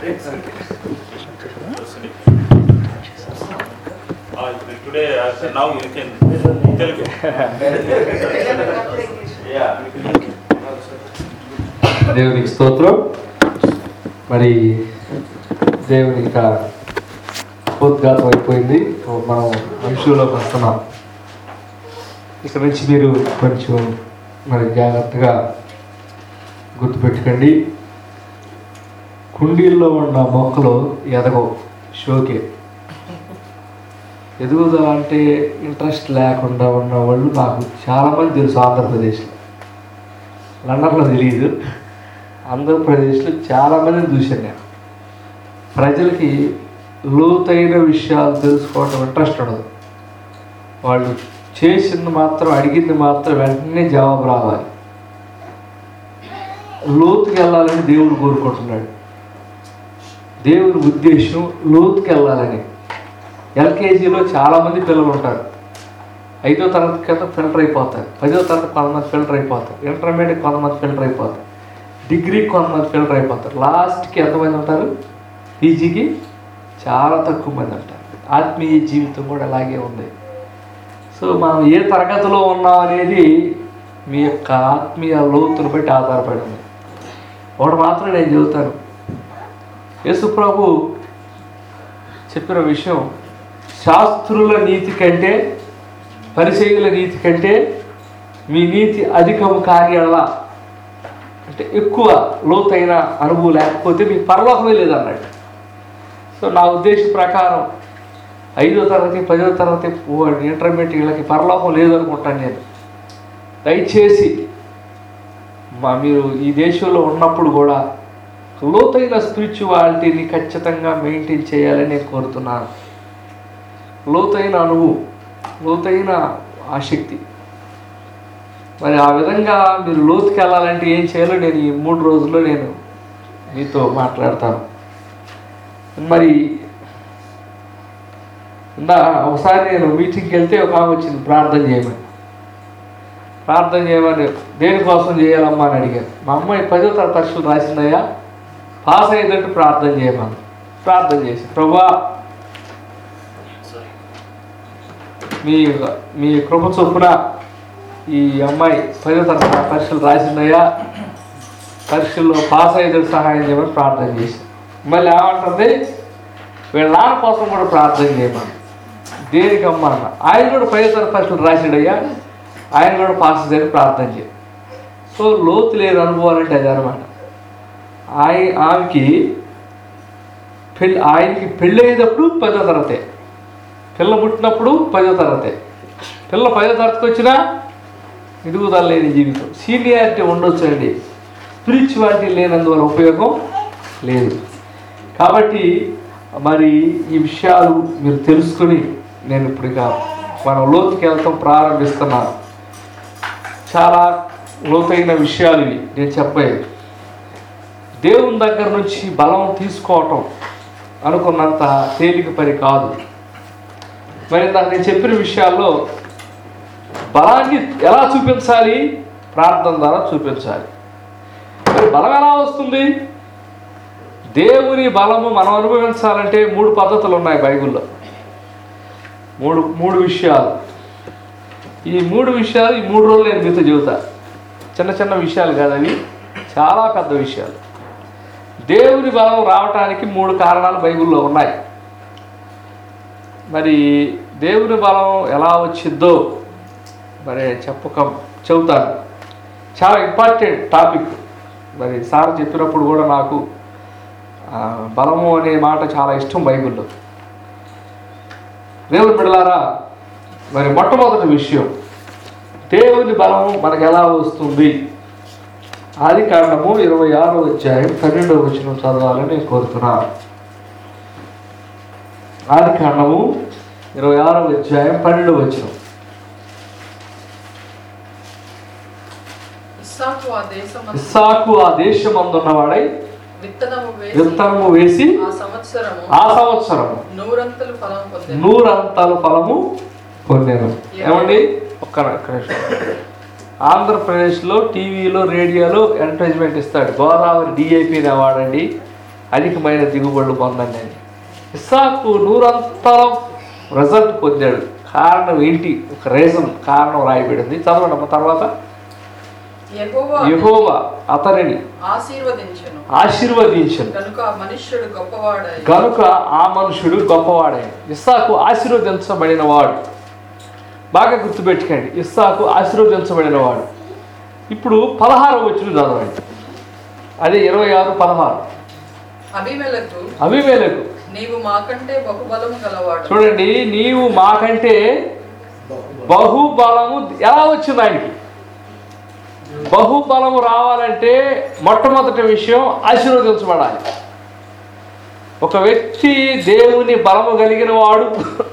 Uh, today, I said now you can Telugu. Yeah. దేవునికి స్తోత్రం మరి దేవుని ఇక ఉద్ఘాతం అయిపోయింది మనం అంశంలోకి వస్తున్నాం ఇక్కడ నుంచి మీరు కొంచెం మరి జాగ్రత్తగా గుర్తుపెట్టుకోండి కుండీల్లో ఉన్న మొక్కలు ఎదగవు షోకే ఎదుగుదల అంటే ఇంట్రెస్ట్ లేకుండా ఉన్న వాళ్ళు నాకు చాలామంది తెలుసు ఆంధ్రప్రదేశ్లో లండన్లో తెలియదు ఆంధ్రప్రదేశ్లో చాలామందిని చూశాను నేను ప్రజలకి లోతైన విషయాలు తెలుసుకోవటం ఇంట్రెస్ట్ ఉండదు వాళ్ళు చేసింది మాత్రం అడిగింది మాత్రం వెంటనే జవాబు రావాలి లోతుకి వెళ్ళాలని దేవుడు కోరుకుంటున్నాడు దేవుని ఉద్దేశం లోతుకి వెళ్ళాలని ఎల్కేజీలో చాలామంది పిల్లలు ఉంటారు ఐదో తరగతి కింద ఫిల్టర్ అయిపోతారు పదో తరగతి కొంతమంది ఫిల్టర్ అయిపోతారు ఇంటర్మీడియట్ కొంతమంది ఫిల్టర్ అయిపోతారు డిగ్రీ కొంతమంది ఫిల్టర్ అయిపోతారు లాస్ట్కి ఎంతమంది ఉంటారు పీజీకి చాలా తక్కువ మంది ఉంటారు ఆత్మీయ జీవితం కూడా అలాగే ఉంది సో మనం ఏ తరగతిలో ఉన్నాం అనేది మీ యొక్క ఆత్మీయ లోతును బట్టి ఆధారపడి ఉంది ఒకటి మాత్రం నేను చెబుతాను యేసు ప్రభు చెప్పిన విషయం శాస్త్రుల నీతి కంటే పరిచయుల నీతి కంటే మీ నీతి అధికము కార్యాల అంటే ఎక్కువ లోతైన అనుభవం లేకపోతే మీకు పరలోకమే లేదన్నట్టు సో నా ఉద్దేశం ప్రకారం ఐదో తరగతి పదో తరగతి ఇంటర్మీడియట్ వీళ్ళకి పరలోకం లేదనుకుంటాను నేను దయచేసి మా మీరు ఈ దేశంలో ఉన్నప్పుడు కూడా లోతైన స్పిరిచువాలిటీని ఖచ్చితంగా మెయింటైన్ చేయాలని నేను కోరుతున్నాను లోతైన అనుభవం లోతైన ఆసక్తి మరి ఆ విధంగా మీరు లోతుకి వెళ్ళాలంటే ఏం చేయాలో నేను ఈ మూడు రోజుల్లో నేను మీతో మాట్లాడతాను మరి ఇందా ఒకసారి నేను మీటింగ్కి వెళ్తే ఒక ఆమె వచ్చింది ప్రార్థన చేయమని ప్రార్థన చేయమని దేనికోసం చేయాలమ్మా అని అడిగాను మా అమ్మాయి పదో తరగతి పరీక్షలు రాసిందయ్యా పాస్ అయ్యేటట్టు ప్రార్థన చేయమని ప్రార్థన చేసి ప్రభా మీ మీ కృప చొప్పున ఈ అమ్మాయి పదో తరగతి పరీక్షలు రాసిందయ్యా పరీక్షల్లో పాస్ అయ్యేటట్టు సహాయం చేయమని ప్రార్థన చేసి మళ్ళీ ఏమంటుంది వీళ్ళ నాన్న కోసం కూడా ప్రార్థన చేయమని దేనికి అమ్మ అన్న ఆయన కూడా పదో తరగతి పరీక్షలు రాసాడయ్యా ఆయన కూడా పాస్ చేయని ప్రార్థన చేయ సో లోతు లేని అనుభవాలు అంటే అది అనమాట ఆయ ఆమెకి పెళ్ళి ఆయనకి పెళ్ళి అయ్యేటప్పుడు పదో తరగతే పిల్ల పుట్టినప్పుడు పదో తరగతే పిల్ల పదో తరగతికి వచ్చినా ఎదుగుదల లేని జీవితం సీనియారిటీ ఉండొచ్చు అండి స్పిరిచువాలిటీ లేనందువల్ల ఉపయోగం లేదు కాబట్టి మరి ఈ విషయాలు మీరు తెలుసుకుని నేను ఇప్పుడు ఇక మనం లోతుకి వెళ్తాం ప్రారంభిస్తున్నాను చాలా లోతైన విషయాలు ఇవి నేను చెప్పేది దేవుని దగ్గర నుంచి బలం తీసుకోవటం అనుకున్నంత తేలిక పని కాదు మరి ఇందాక నేను చెప్పిన విషయాల్లో బలాన్ని ఎలా చూపించాలి ప్రార్థన ద్వారా చూపించాలి మరి బలం ఎలా వస్తుంది దేవుని బలము మనం అనుభవించాలంటే మూడు పద్ధతులు ఉన్నాయి బైబిల్లో మూడు మూడు విషయాలు ఈ మూడు విషయాలు ఈ మూడు రోజులు నేను మీతో చెబుతా చిన్న చిన్న విషయాలు కాదు అవి చాలా పెద్ద విషయాలు దేవుని బలం రావటానికి మూడు కారణాలు బైబిల్లో ఉన్నాయి మరి దేవుని బలం ఎలా వచ్చిద్దో మరి చెప్పక చెబుతాను చాలా ఇంపార్టెంట్ టాపిక్ మరి సార్ చెప్పినప్పుడు కూడా నాకు ఆ, బలము అనే మాట చాలా ఇష్టం బైబిల్లో దేవుని బిడలారా మరి మొట్టమొదటి విషయం దేవుని బలం మనకు ఎలా వస్తుంది ఆది కాండము ఇరవై ఆరో అధ్యాయం పన్నెండవ వచనం చదవాలని నేను కోరుతున్నాను ఆది కాండము ఇరవై ఆరో అధ్యాయం పన్నెండవ వచనం ఇస్సాకు ఆ దేశమందు ఇస్సాకు ఆ దేశమందున్నవాడై విత్తనము వేసి విత్తనము వేసి ఆ సంవత్సరము ఆ సంవత్సరము నూరంతలు ఫలం పొందెను నూరంతాల ఫలము పొందాను ఏమండి ఒక్క ఒక్క నిమిషం ఆంధ్రప్రదేశ్లో టీవీలో రేడియోలో అడ్వర్టైజ్మెంట్ ఇస్తాడు గోదావరి డిఐపి వాడండి అధికమైన దిగుబడులు పొందండి అని ఇస్సాకు నూరంతరం రిజల్ట్ పొందాడు కారణం ఏంటి ఒక రీజన్ కారణం రాయబడింది చదవండి అమ్మ తర్వాత యెహోవా యెహోవా అతనిని ఆశీర్వదించెను ఆశీర్వదించను కనుక ఆ మనుష్యుడు గొప్పవాడై గనుక ఆ మనుషుడు గొప్పవాడే ఇస్సాకు ఆశీర్వదించబడిన వాడు బాగా గుర్తుపెట్టుకోండి ఇస్సాకు ఆశీర్వదించబడిన వాడు ఇప్పుడు పదహారు వచ్చిన చదవండి అదే ఇరవై ఆరు పదహారు అభిమెలకు అవివేలకు నీవు మాకంటే బహుబలము గలవాడు చూడండి నీవు మాకంటే బహుబలము ఎలా వచ్చింది ఆయనకి బహుబలము రావాలంటే మొట్టమొదటి విషయం ఆశీర్వదించబడాలి ఒక వ్యక్తి దేవుని బలము కలిగిన వాడు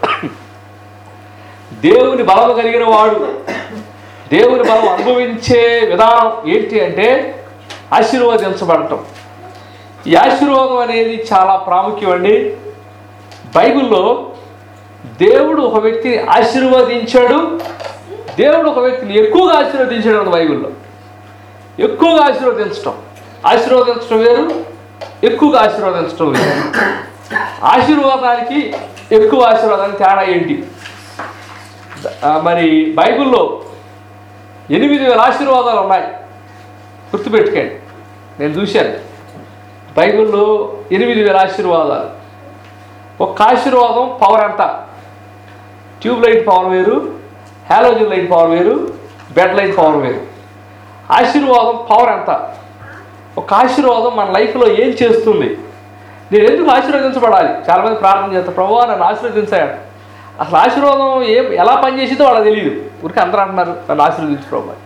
దేవుని బలము కలిగిన వాడు దేవుని బలం అనుభవించే విధానం ఏంటి అంటే ఆశీర్వదించబడటం ఈ ఆశీర్వాదం అనేది చాలా ప్రాముఖ్యం అండి బైబిల్లో దేవుడు ఒక వ్యక్తిని ఆశీర్వదించాడు దేవుడు ఒక వ్యక్తిని ఎక్కువగా ఆశీర్వదించాడు అని బైబిల్లో ఎక్కువగా ఆశీర్వదించటం ఆశీర్వదించడం వేరు ఎక్కువగా ఆశీర్వదించడం వేరు ఆశీర్వాదానికి ఎక్కువ ఆశీర్వాదానికి తేడా ఏంటి ఆ, మరి బైబిల్లో ఎనిమిది వేల ఆశీర్వాదాలు ఉన్నాయి గుర్తుపెట్టుకోండి నేను చూశాను బైబిల్లో ఎనిమిది వేల ఆశీర్వాదాలు ఒక ఆశీర్వాదం పవర్ ఎంత ట్యూబ్ లైట్ పవర్ వేరు హాలోజన్ లైట్ పవర్ వేరు బెడ్ లైట్ పవర్ వేరు ఆశీర్వాదం పవర్ ఎంత ఒక ఆశీర్వాదం మన లైఫ్లో ఏం చేస్తుంది నేను ఎందుకు ఆశీర్వదించబడాలి చాలామంది ప్రార్థన చేస్తారు ప్రభు నన్ను ఆశీర్వదించాడు అసలు ఆశీర్వాదం ఏం ఎలా పనిచేసిందో వాళ్ళకి తెలియదు ఊరికి అందరూ అంటున్నారు నన్ను ఆశీర్వదించు ప్రభు అని.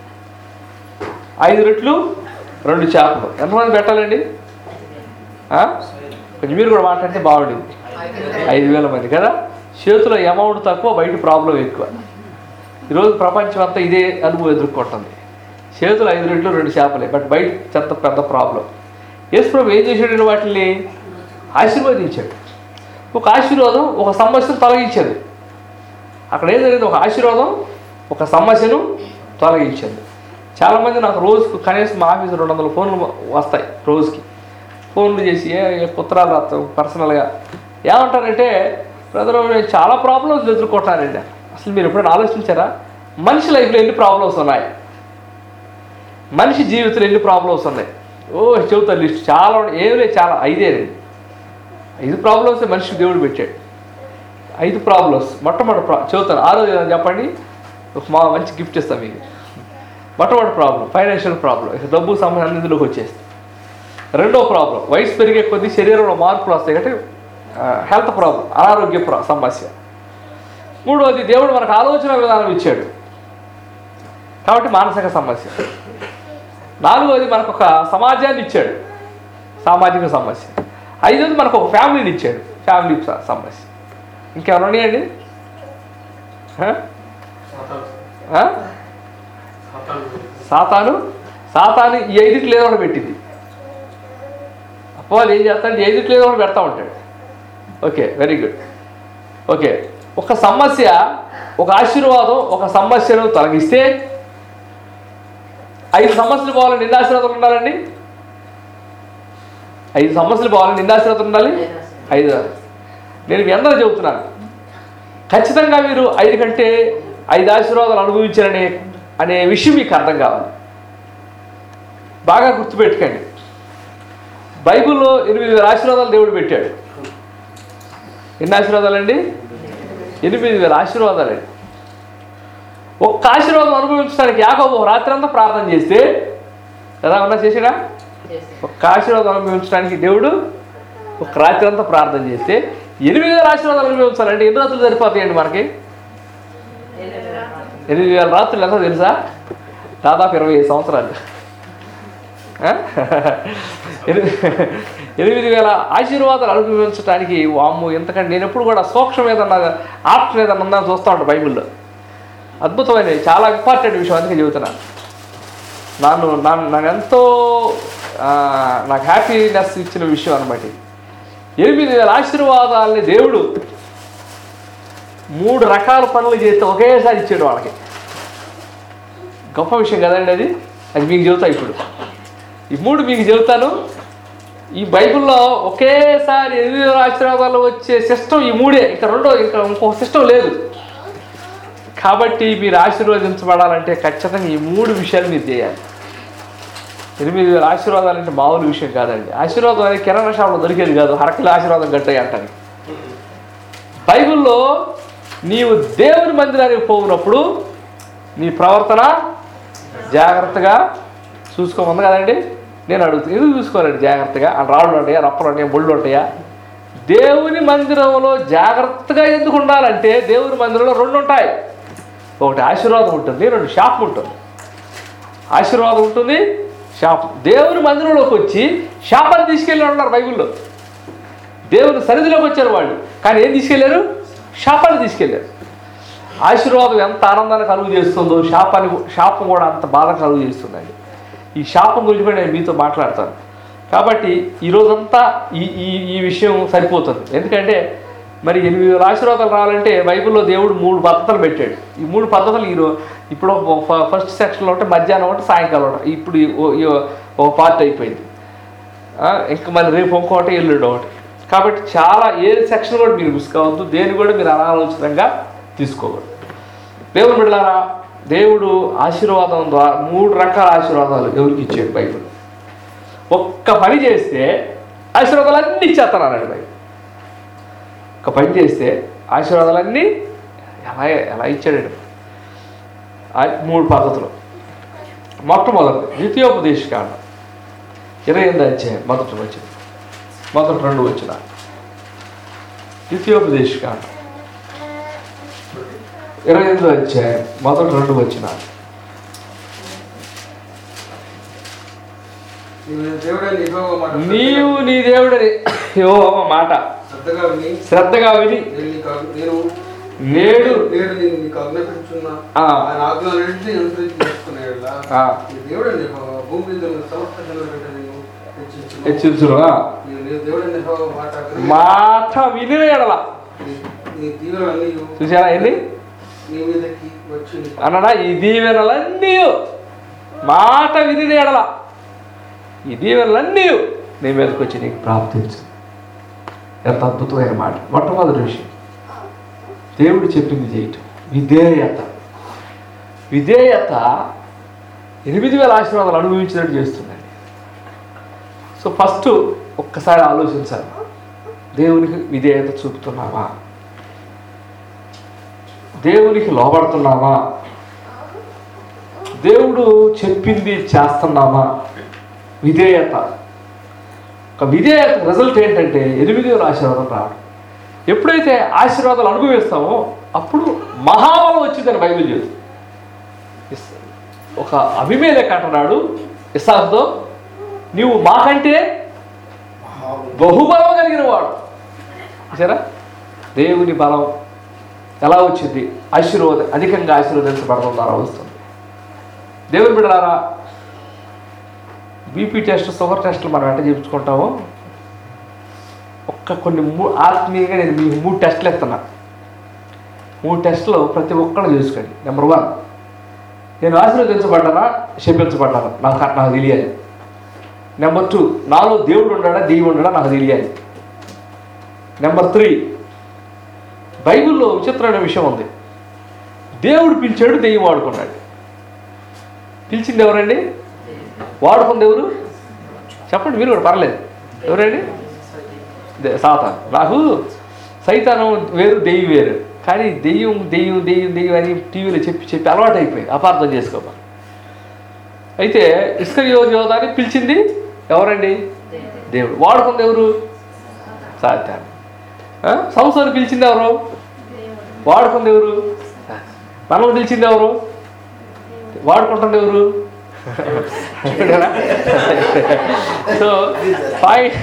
ఐదు రెట్లు రెండు చేపలు ఎంతమంది పెట్టాలండి ఆ? కొంచెం మీరు కూడా మాట్లాడితే బాగుండేది ఐదు వేల మంది కదా చేతిలో అమౌంట్ తక్కువ బయట ప్రాబ్లం ఎక్కువ ఈరోజు ప్రపంచం అంతా ఇదే అనుభవం ఎదుర్కొంటుంది చేతులు ఐదు రెట్లు రెండు చేపలే బట్ బయట చెత్త పెద్ద ప్రాబ్లం యేసు ప్రభు ఏం చేశాడు వాటిని ఆశీర్వదించాడు ఒక ఆశీర్వాదం ఒక సమస్యను తొలగించేది అక్కడ ఏం జరిగింది ఒక ఆశీర్వాదం ఒక సమస్యను తొలగించింది చాలామంది నాకు రోజుకు కనీసం మా ఆఫీస్ రెండు వందల ఫోన్లు వస్తాయి రోజుకి ఫోన్లు చేసి ఏ ఏ ఉత్తరాలు రాస్తాం పర్సనల్గా ఏమంటారంటే బ్రదర్ నేను చాలా ప్రాబ్లమ్స్ ఎదుర్కొంటానండి అసలు మీరు ఎప్పుడైనా ఆలోచించారా మనిషి లైఫ్లో ఎన్ని ప్రాబ్లమ్స్ ఉన్నాయి మనిషి జీవితంలో ఎన్ని ప్రాబ్లమ్స్ ఉన్నాయి ఓ చెబుతారు లిస్ట్ చాలా ఉన్నాయి. ఏం లేదు చాలా ఐదేనండి ఐదు ప్రాబ్లమ్స్ మనిషికి దేవుడు పెట్టాడు ఐదు ప్రాబ్లమ్స్ మొట్టమొదటి ప్రా చెబుతాను ఆరో ఏదైనా చెప్పండి ఒక మా మంచి గిఫ్ట్ ఇస్తాను మీకు మొట్టమొదటి ప్రాబ్లం ఫైనాన్షియల్ ప్రాబ్లం ఇక డబ్బు సంబంధం ఇందులోకి వచ్చేస్తుంది రెండో ప్రాబ్లం వయసు పెరిగే కొద్దీ శరీరంలో మార్పులు వస్తాయి కాబట్టి హెల్త్ ప్రాబ్లం అనారోగ్య ప్రా సమస్య మూడవది దేవుడు మనకు ఆలోచన విధానం ఇచ్చాడు కాబట్టి మానసిక సమస్య నాలుగవది మనకు ఒక సమాజాన్ని ఇచ్చాడు సామాజిక సమస్య ఐదవది మనకు ఒక ఫ్యామిలీని ఇచ్చాడు ఫ్యామిలీ స- సమస్య ఇంకేమైనా ఉన్నాయండి ఆ? ఆ? సాతాను సాతాను ఈ ఐదుకి లేదో ఒకటి పెట్టింది అప్పవాళ్ళు ఏం చేస్తాడు ఈ ఐదుకి లేదో ఒకటి పెడతా ఉంటాడు ఓకే వెరీ గుడ్ ఓకే ఒక సమస్య ఒక ఆశీర్వాదం ఒక సమస్యను తొలగిస్తే ఐదు సమస్యలు పోవాలని ఎన్ని ఆశీర్వాదాలు ఉండాలండి ఐదు సమస్యలు పోవాలని ఎన్ని ఆశీర్వాదాలు ఉండాలి ఐదు నేను మీ అందరూ చెబుతున్నాను ఖచ్చితంగా మీరు ఐదు కంటే ఐదు ఆశీర్వాదాలు అనుభవించారనే అనే విషయం మీకు అర్థం కావాలి బాగా గుర్తుపెట్టుకోండి బైబిల్లో ఎనిమిది వేల ఆశీర్వాదాలు దేవుడు పెట్టాడు ఎన్ని ఆశీర్వాదాలండి ఎనిమిది వేల ఆశీర్వాదాలండి ఒక్క ఆశీర్వాదం అనుభవించడానికి యాకోబు ఒక రాత్రి అంతా ప్రార్థన చేస్తే ఎలా ఉన్నా చేసినా ఒక్క ఆశీర్వాదం అనుభవించడానికి దేవుడు ఒక రాత్రి అంతా ప్రార్థన చేస్తే ఎనిమిది వేల ఆశీర్వాదాలు అనుభవించాలంటే ఎన్ని రాత్రులు సరిపోతాయండి మనకి ఎనిమిది వేల రాత్రులు ఎంత తెలుసా దాదాపు ఇరవై ఐదు సంవత్సరాలు ఆ? ఎనిమిది ఎనిమిది వేల ఆశీర్వాదాలు అనుభవించడానికి వామ్ము ఎంతకంటే నేను ఎప్పుడు కూడా సూక్ష్మం ఏదన్నా ఆప్షన్ ఏదన్నా ఉందని చూస్తూ ఉంటాను బైబిల్లో అద్భుతమైనది చాలా ఇంపార్టెంట్ విషయం అందుకే చెబుతున్నాను నన్ను నన్ను నాకు ఎంతో ఆ, నాకు హ్యాపీనెస్ ఇచ్చిన విషయం అనమాట ఇది. ఎనిమిది వేల ఆశీర్వాదాలని దేవుడు మూడు రకాల పనులు చేస్తే ఒకేసారి ఇచ్చాడు వాళ్ళకి గొప్ప విషయం కదండి అది అది మీకు చెబుతా ఇప్పుడు ఈ మూడు మీకు చెబుతాను ఈ బైబిల్లో ఒకేసారి ఎనిమిది ఆశీర్వాదాలు వచ్చే సిస్టమ్ ఈ మూడే ఇంకా రెండో ఇంకా ఇంకో సిస్టమ్ లేదు కాబట్టి మీరు ఆశీర్వదించబడాలంటే ఖచ్చితంగా ఈ మూడు విషయాలు మీరు చేయాలి ఎనిమిది వేల ఆశీర్వాదాలు అంటే మామూలు విషయం కాదండి ఆశీర్వాదం అనేది కిరాణా షాప్లో దొరికేది కాదు అరకిలో ఆశీర్వాదం కట్టాయి అంటాను బైబిల్లో నీవు దేవుని మందిరానికి పోయినప్పుడు నీ ప్రవర్తన జాగ్రత్తగా చూసుకోమంది కదండి నేను అడుగుతాను ఎందుకు చూసుకోవాలండి జాగ్రత్తగా ఆ రాళ్ళు ఉంటాయా రప్పలు ఉంటాయా ముళ్ళు ఉంటాయా దేవుని మందిరంలో జాగ్రత్తగా ఎందుకు ఉండాలంటే దేవుని మందిరంలో రెండు ఉంటాయి ఒకటి ఆశీర్వాదం ఉంటుంది రెండు శాపం ఉంటుంది ఆశీర్వాదం ఉంటుంది శాపం దేవుని మందిరంలోకి వచ్చి శాపాన్ని తీసుకెళ్ళి ఉన్నారు బైబిల్లో దేవుని సన్నిధిలోకి వచ్చారు వాళ్ళు కానీ ఏం తీసుకెళ్ళారు శాపాన్ని తీసుకెళ్ళారు ఆశీర్వాదం ఎంత ఆనందాన్ని కలుగు చేస్తుందో శాపాన్ని శాపం కూడా అంత బాధ కలుగు చేస్తుందండి ఈ శాపం గురించి కూడా నేను మీతో మాట్లాడతాను కాబట్టి ఈ రోజంతా ఈ ఈ ఈ విషయం సరిపోతుంది ఎందుకంటే మరి ఎనిమిది వేల ఆశీర్వాదాలు రావాలంటే బైబిల్లో దేవుడు మూడు పద్ధతులు పెట్టాడు ఈ మూడు పద్ధతులు ఈరో ఇప్పుడు ఫ- ఫస్ట్ సెక్షన్లో ఉంటే మధ్యాహ్నం ఒకటి సాయంకాలం ఒకటి ఇప్పుడు ఈ ఓ- ఈ ఒక పార్ట్ అయిపోయింది ఆ, ఇంకా మళ్ళీ రేపు ఇంకోటి ఎల్లుండి ఒకటి కాబట్టి చాలా ఏ సెక్షన్ కూడా మీరు మిస్ కావద్దు దేని కూడా మీరు అనాలోచితంగా తీసుకోకూడదు దేవుని బిడ్డలారా దేవుడు ఆశీర్వాదం ద్వారా మూడు రకాల ఆశీర్వాదాలు ఎవరికి ఇచ్చాడు బైబిల్ ఒక్క పని చేస్తే ఆశీర్వాదాలు అన్నీ ఇచ్చేస్తాను అన్నాడు బైబిల్ ఒక పని చేస్తే ఆశీర్వాదాలన్నీ ఎలా ఎలా ఇచ్చాడు ఆ మూడు పద్ధతులు మొట్టమొదటి ద్వితీయోపదేశకాండం ఇరవై ఎనిమిది అధ్యాయం మొదటి వచ్చిన మొదటి రెండు వచ్చిన ద్వితీయోపదేశకాండం ఇరవై ఎనిమిది అధ్యాయం మొదటి రెండు వచ్చిన నీవు దేవుడైన యెహోవా మాట నీవు నీ దేవుడని యో మాట శ్రద్ధగా విని శ్రద్ధగా విని నేను నీకు ఆజ్ఞ- నేను నేడు నేడు నేను నీకు ఆజ్ఞాపించున్న ఆ. ఆయన ఆజ్ఞలన్నింటినీ అనుసరించి నేర్చుకునే యెడల ఆ. నీ దేవుడైన యెహోవా భూమి మీద ఉన్న సమస్త జనుల కంటే నిన్ను హెచ్చించును. హెచ్చించునుగా నీవు నీ దేవుడైన యెహోవా మాట విని మాట విని ఎడల నీ- నీ దీవెనలన్నీ చూసారా ఏంటి నీ మీదకి వచ్చి నీకు అన్నడా ఈ దీవెనలన్నీ మాట విని ఎడల ఈ దీవెనలన్నీ నీ మీదకి వచ్చి నీకు ప్రాప్తించు ఎంత అద్భుతమైన మాట మొట్టమొదటి విషయం దేవుడు చెప్పింది చేయటం విధేయత విధేయత ఎనిమిది వేల ఆశీర్వాదాలు అనుభవించినట్టు చేస్తుందండి సో ఫస్ట్ ఒక్కసారి ఆలోచించాలి దేవునికి విధేయత చూపుతున్నావా దేవునికి లోబడుతున్నామా దేవుడు చెప్పింది చేస్తున్నామా విధేయత ఒక విధేయత రిజల్ట్ ఏంటంటే ఎనిమిది వేల ఆశీర్వాదం రావడం ఎప్పుడైతే ఆశీర్వాదాలు అనుభవిస్తామో అప్పుడు మహాబలం వచ్చిందని బైబిల్ చెబుతుంది ఇస్- ఒక అభిమేలక అంటున్నాడు ఇసాకుతో నీవు మాకంటే బహుబలం కలిగిన వాడు చూసారా దేవుని బలం ఎలా వచ్చింది ఆశీర్వాద అధికంగా ఆశీర్వదించబడడం ద్వారా వస్తుంది దేవుని బిడ్డలారా బీపీ టెస్ట్ షుగర్ టెస్ట్లు మనం ఎట్ట చేయించుకుంటామో ఒక్క కొన్ని మూ ఆత్మీయంగా నేను మీకు మూడు టెస్టులు ఇస్తున్నా మూడు టెస్టులు ప్రతి ఒక్కరు చేసుకోండి నెంబర్ వన్ నేను ఆశీర్వదించబడ్డానా శపించబడ్డానా నాకు నాకు తెలియాలి నెంబర్ టూ నాలో దేవుడు ఉన్నాడా దెయ్యం ఉన్నాడా నాకు తెలియాలి నెంబర్ త్రీ బైబిల్లో విచిత్రమైన విషయం ఉంది దేవుడు పిలిచాడు దెయ్యం వాడుకున్నాడు పిలిచింది ఎవరండి వాడుకుంది ఎవరు చెప్పండి మీరు కూడా పర్లేదు ఎవరండి దే- సాతాను నాకు సైతానం వేరు దెయ్యం వేరు కానీ దెయ్యం దెయ్యం దెయ్యం దెయ్యం అని టీవీలో చెప్పి చెప్పి అలవాటు అయిపోయింది అపార్థం చేసుకోమా అయితే ఇసుక యోధాన్ని పిలిచింది ఎవరండి దేవుడు వాడుకుంది ఎవరు సాతాను ఆ? సంస్థను పిలిచింది ఎవరు వాడుకుంది ఎవరు మనం పిలిచింది ఎవరు వాడుకుంటుంది ఎవరు చూడరా? సో పాయింట్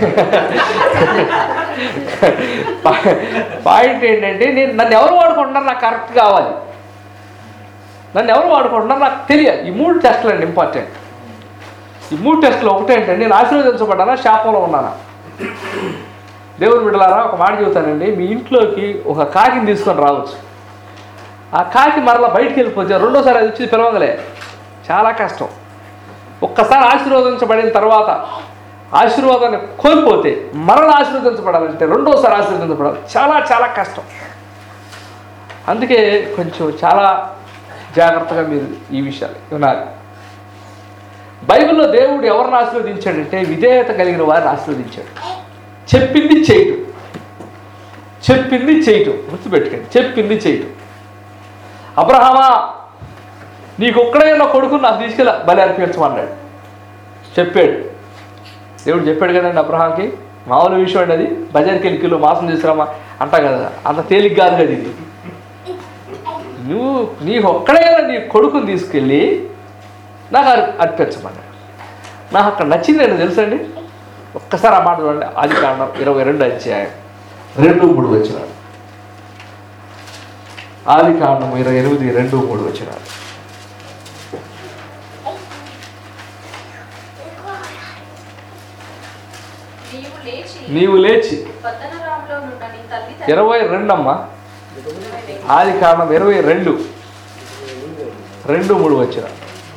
పాయింట్ ఏంటంటే నేను నన్ను ఎవరు వాడుకుంటున్నారు నాకు కరెక్ట్ కావాలి నన్ను ఎవరు వాడుకుంటున్నారు నాకు తెలియాలి ఈ మూడు టెస్టులు అండి ఇంపార్టెంట్ ఈ మూడు టెస్టులు ఒకటేంటంటే నేను ఆశీర్వదించబడ్డానా శాపంలో ఉన్నానా దేవుని బిడ్డలారా ఒక మాట చెబుతానండి మీ ఇంట్లోకి ఒక కాకిని తీసుకొని రావచ్చు ఆ కాకి మరలా బయటికి వెళ్ళిపోతే రెండోసారి అది వచ్చి పిలవగలే చాలా కష్టం ఒక్కసారి ఆశీర్వదించబడిన తర్వాత ఆశీర్వాదాన్ని కోల్పోతే మరణ ఆశీర్వదించబడాలంటే రెండోసారి ఆశీర్వదించబడాలి చాలా చాలా కష్టం అందుకే కొంచెం చాలా జాగ్రత్తగా మీరు ఈ విషయాలు వినాలి బైబిల్లో దేవుడు ఎవరిని ఆశీర్వదించాడంటే విధేయత కలిగిన వారిని ఆశీర్వదించాడు చెప్పింది చేయటం చెప్పింది చేయటం గుర్తుపెట్టుకోండి చెప్పింది చేయటం అబ్రహమా నీకు ఒక్కడే నా కొడుకు నాకు తీసుకెళ్ళ బలి అర్పించమన్నాడు చెప్పాడు దేవుడు చెప్పాడు కదండి అబ్రహాంకి మామూలు విషయం అండి అది బజార్కి వెళ్ళి కిలో మాసం తీసుకురామా అంటా కదా అంత తేలిక కాదు కదా ఇది నువ్వు నీకు ఒక్కడైనా నీ కొడుకుని తీసుకెళ్ళి నాకు అర్ అర్పించమన్నాడు నాకు అక్కడ నచ్చింది ఏంటో తెలుసండి ఒక్కసారి ఆ మాట చూడండి ఆది కారణం ఇరవై రెండు అధ్యాయం రెండు మూడు వచ్చినాడు ఆది కారణం ఇరవై ఎనిమిది రెండు మూడు వచ్చినాడు నీవు లేచి నీవు లేచి పద్దనరాములో నున్న నీ తల్లి ఇరవై రెండు అమ్మా ఆది కారణం ఇరవై రెండు రెండు మూడు వచ్చిన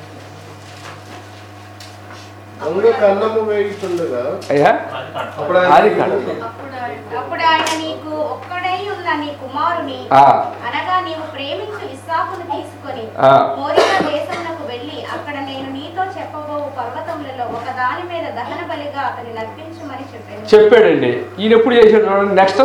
అందులో కన్నము వేయుచుండగా అయ్యా అప్పుడు ఆయన ఆది కారణం అప్పుడు ఆయన- అప్పుడు ఆయన నీకు ఒక్కడై ఉన్న నీ కుమారుని ఆ, అనగా నీవు ప్రేమించు ఇస్సాకును తీసుకొని ఆ. మోరియా దేశమునకు వెళ్ళి అక్కడ నేను నీతో చెప్పబోవు పర్వతములలో ఒక దాని మీద దహన బలిగా అతని నర్పించమని చెప్పాను చెప్పాడండి ఈయన ఎప్పుడు చేశాడు చూడండి నెక్స్ట్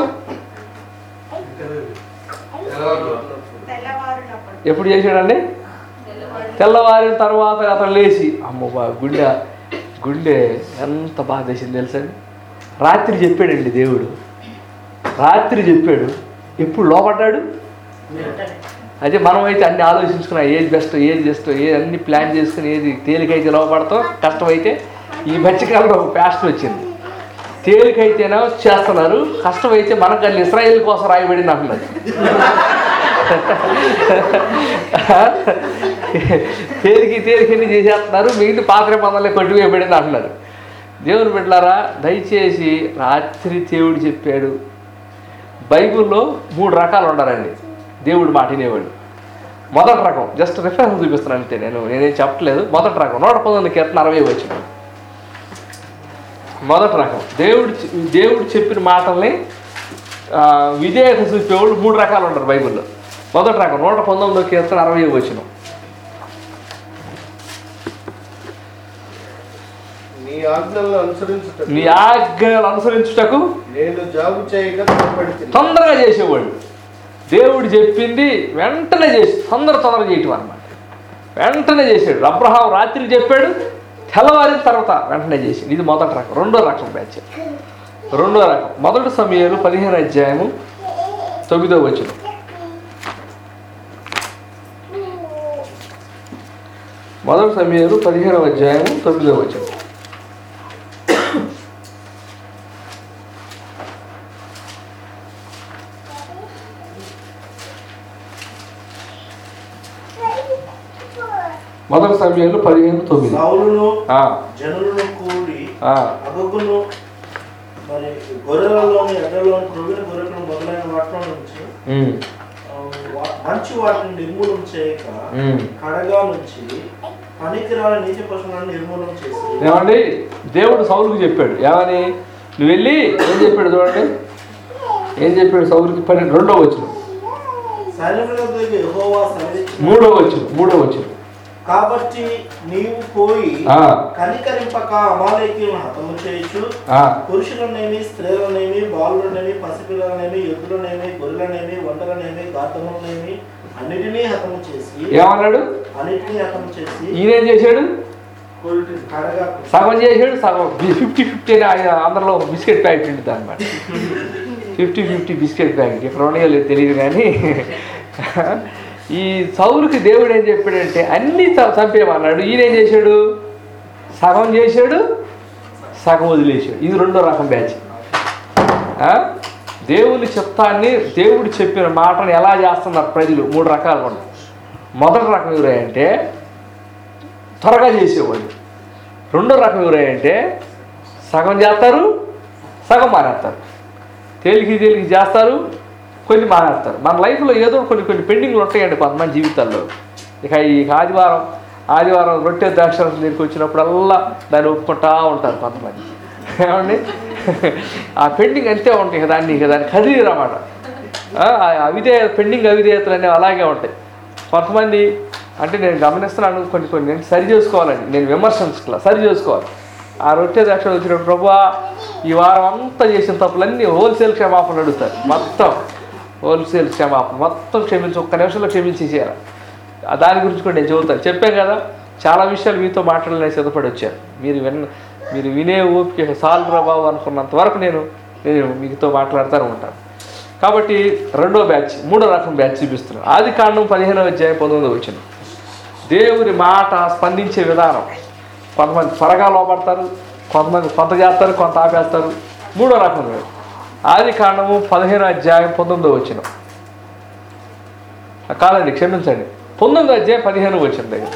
తెల్లవారునప్పుడు ఎప్పుడు చేశాడండి తెల్లవారిన తర్వాత అతను లేచి అమ్మ బా గుండె గుండె ఎంత బాధ వేసింది తెలుసండి రాత్రి చెప్పాడండి దేవుడు రాత్రి చెప్పాడు ఎప్పుడు లోపడ్డాడు అదే మనం అయితే అన్ని ఆలోచించుకున్నా ఏది బెస్ట్ ఏది బెస్ట్ ఏది అన్ని ప్లాన్ చేసుకుని ఏది తేలికైతే లోపడతాం కష్టమైతే ఈ మధ్యకాలంలో ఒక ప్యాస్ట్ వచ్చింది తేలికైతేనే చేస్తున్నారు కష్టమైతే మనకు అన్ని ఇస్రాయేల్ కోసం రాయబడింది అంటున్నది తేలికి తేలికని చేసేస్తున్నారు మిగిలిన పాత్ర పనులే కొట్టివేయబడింది అంటున్నారు దేవుని బిడ్డలారా దయచేసి రాత్రి దేవుడు చెప్పాడు బైబిల్లో మూడు రకాలు ఉండాలండి దేవుడు మాట వినేవాడు మొదటి రకం జస్ట్ రిఫరెన్స్ చూపిస్తున్నాను అంతే నేను నేనేం చెప్పట్లేదు మొదటి రకం నూట పంతొమ్మిది కీర్తన అరవై వచ్చిన మొదటి రకం దేవుడు చె- దేవుడు చెప్పిన మాటల్ని ఆ, విధేయత చూపేవాళ్ళు మూడు రకాలు ఉంటారు బైబిల్లో మొదటి రకం నూట పంతొమ్మిదో కీర్తన అరవై వచ్చిన నీ ఆజ్ఞలను అనుసరించుట నీ ఆజ్ఞలు అనుసరించుటకు నేను జాగు చేయక తప్పబడి తొందరగా చేసేవాళ్ళు దేవుడు చెప్పింది వెంటనే చేసి తొందర తొందర చేయటం అనమాట వెంటనే చేసాడు అబ్రహాం రాత్రి చెప్పాడు తెల్లవారిన తర్వాత వెంటనే చేసి ఇది మొదటి రకం రెండో రకం బ్యాచ్ రెండో రకం మొదటి సమయాలు పదిహేను అధ్యాయము తొమ్మిదో వచ్చిన మొదటి సమయాలు పదిహేనవ అధ్యాయము తొమ్మిదో వచ్చిన మొదటి సమయాలు పదిహేను తొమ్మిది సౌలును ఆ, జనులను కూడి ఆ, అగగును మరి గొర్రెలలోని ఎడ్లలోని క్రొవ్విన గొర్రెలను మొదలైన వాటిలో నుంచి ఉమ్, ఆ, వా- మంచి వాటిని నిర్మూలన చేయక ఉమ్. కడగా నుంచి పనికిరాని నీతి పశువులను నిర్మూలన చేసి ఏమండి దేవుడు సౌలుకి చెప్పాడు ఏమని నువ్వు వెళ్ళి ఏం చెప్పాడు చూడండి ఏం చెప్పాడు సౌలుకి పని రెండో వచ్చిన సైనికులకు యెహోవా సెలవిచ్చిన మూడో వచ్చిన మూడో వచ్చిన కాబట్టి నీవు పోయి ఆ, కనికరింపక అమాలేకీలను హతము చేయొచ్చు ఆ, పురుషులనేమి స్త్రీలనేమి బాలులనేమి పసిపిల్లలనేమి ఎద్దులనేమి గొర్రెలనేమి వంటలనేమి గాతములనేమి అన్నిటినీ హతము చేసి ఏమన్నాడు అన్నిటినీ హతము చేసి ఈయనేం చేశాడు కడగా సగం చేశాడు సగం ఫిఫ్టీ ఫిఫ్టీ అని ఆయన ఆంధ్రలో బిస్కెట్ ప్యాకెట్ ఉంటుంది అనమాట ఫిఫ్టీ ఫిఫ్టీ బిస్కెట్ ప్యాకెట్ ఇక్కడ ఉన్నాయో లేదు తెలియదు కానీ ఈ సౌలుకి దేవుడు ఏం చెప్పాడంటే అన్నీ చ- చంపేయమన్నాడు ఈయన ఏం చేశాడు సగం చేశాడు సగం వదిలేశాడు ఇది రెండో రకం బ్యాచ్ ఆ? దేవుని చిత్తాన్ని దేవుడు చెప్పిన మాటను ఎలా చేస్తున్నారు ప్రజలు మూడు రకాలుగా ఉన్నాయి మొదటి రకం ఎవరంటే త్వరగా చేసేవాళ్ళు రెండో రకం ఎవరంటే సగం చేస్తారు సగం మానేస్తారు తేలికి తేలికి చేస్తారు కొన్ని మానేస్తారు మన లైఫ్లో ఏదో కొన్ని కొన్ని పెండింగ్లు ఉంటాయండి కొంతమంది జీవితాల్లో ఇక ఈ ఆదివారం ఆదివారం రొట్టె ద్రాక్షరసం దగ్గరికి వచ్చినప్పుడల్లా దాన్ని ఒప్పుకుంటా ఉంటారు కొంతమంది ఏమండి ఆ పెండింగ్ అంతే ఉంటాయి ఇక దాన్ని ఇక దాన్ని కదిలిరన్నమాట ఆ ఆ అవిధేయ పెండింగ్ అవిధేయతలు అనేవి అలాగే ఉంటాయి కొంతమంది అంటే నేను గమనిస్తున్నాను కొన్ని కొన్ని నేను సరి చేసుకోవాలండి నేను విమర్శించట్లా సరి చేసుకోవాలి ఆ రొట్టె దక్ష వచ్చినప్పుడు ప్రభా ఈ వారం అంతా చేసిన తప్పులన్నీ హోల్సేల్ క్షమాపణ అడుగుతారు మొత్తం హోల్సేల్ క్షమాపణ మొత్తం క్షమించి ఒక్క నిమిషంలో క్షమించేసేయాలి ఆ దాని గురించి కూడా నేను చెబుతాను చెప్పాను కదా చాలా విషయాలు మీతో మాట్లాడలేని సిద్ధపడి వచ్చాను మీరు విన్న మీరు వినే ఓపిక సాల్ ప్రభావం అనుకున్నంత వరకు నేను నేను మీతో మాట్లాడుతూనే ఉంటాను కాబట్టి రెండో బ్యాచ్ మూడో రకం బ్యాచ్ చూపిస్తున్నాను ఆది కాండం పదిహేనవ అధ్యాయం పంతొమ్మిదో వచ్చిన దేవుని మాట స్పందించే విధానం కొంతమంది త్వరగా లోపడతారు కొంతమంది కొంత చేస్తారు కొంత ఆపేస్తారు మూడో రకం వేరు. ఆది కాండము పదిహేను అధ్యాయం పంతొమ్మిదో వచ్చిన కాదండి క్షమించండి పంతొమ్మిదో అధ్యాయం పదిహేను వచ్చిన దగ్గర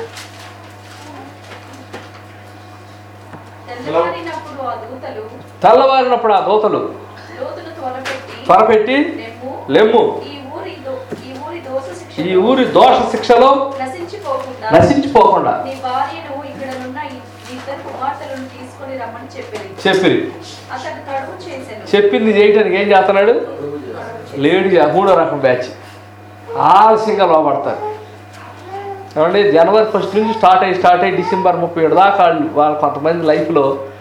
తెల్లవారినప్పుడు ఆ దూతలు తెల్లవారినప్పుడు ఆ దోతలు లోతును త్వరపెట్టి త్వరపెట్టి లెమ్ము లెమ్ము ఈ ఊరి దో- ఈ ఊరి దోష శిక్ష ఈ ఊరి దోష శిక్షలో నశించిపోకుండా నశించిపోకుండా నీ భార్యను ఇక్కడనున్న ఈ ఇద్దరు కుమార్తెలను తీసుకొని రమ్మని చెప్పింది చెప్పిరి అతడు తడువు చేశాను చెప్పింది చేయటానికి ఏం చేస్తున్నాడు లేడీ మూడో రకం బ్యాచ్ ఆలస్యంగా లోపడతారు ఏమంటే జనవరి ఫస్ట్ నుంచి స్టార్ట్ అయ్యి స్టార్ట్ అయ్యి డిసెంబర్ ముప్పై ఏడు దాకా వాళ్ళు వాళ్ళ కొంతమంది లైఫ్లో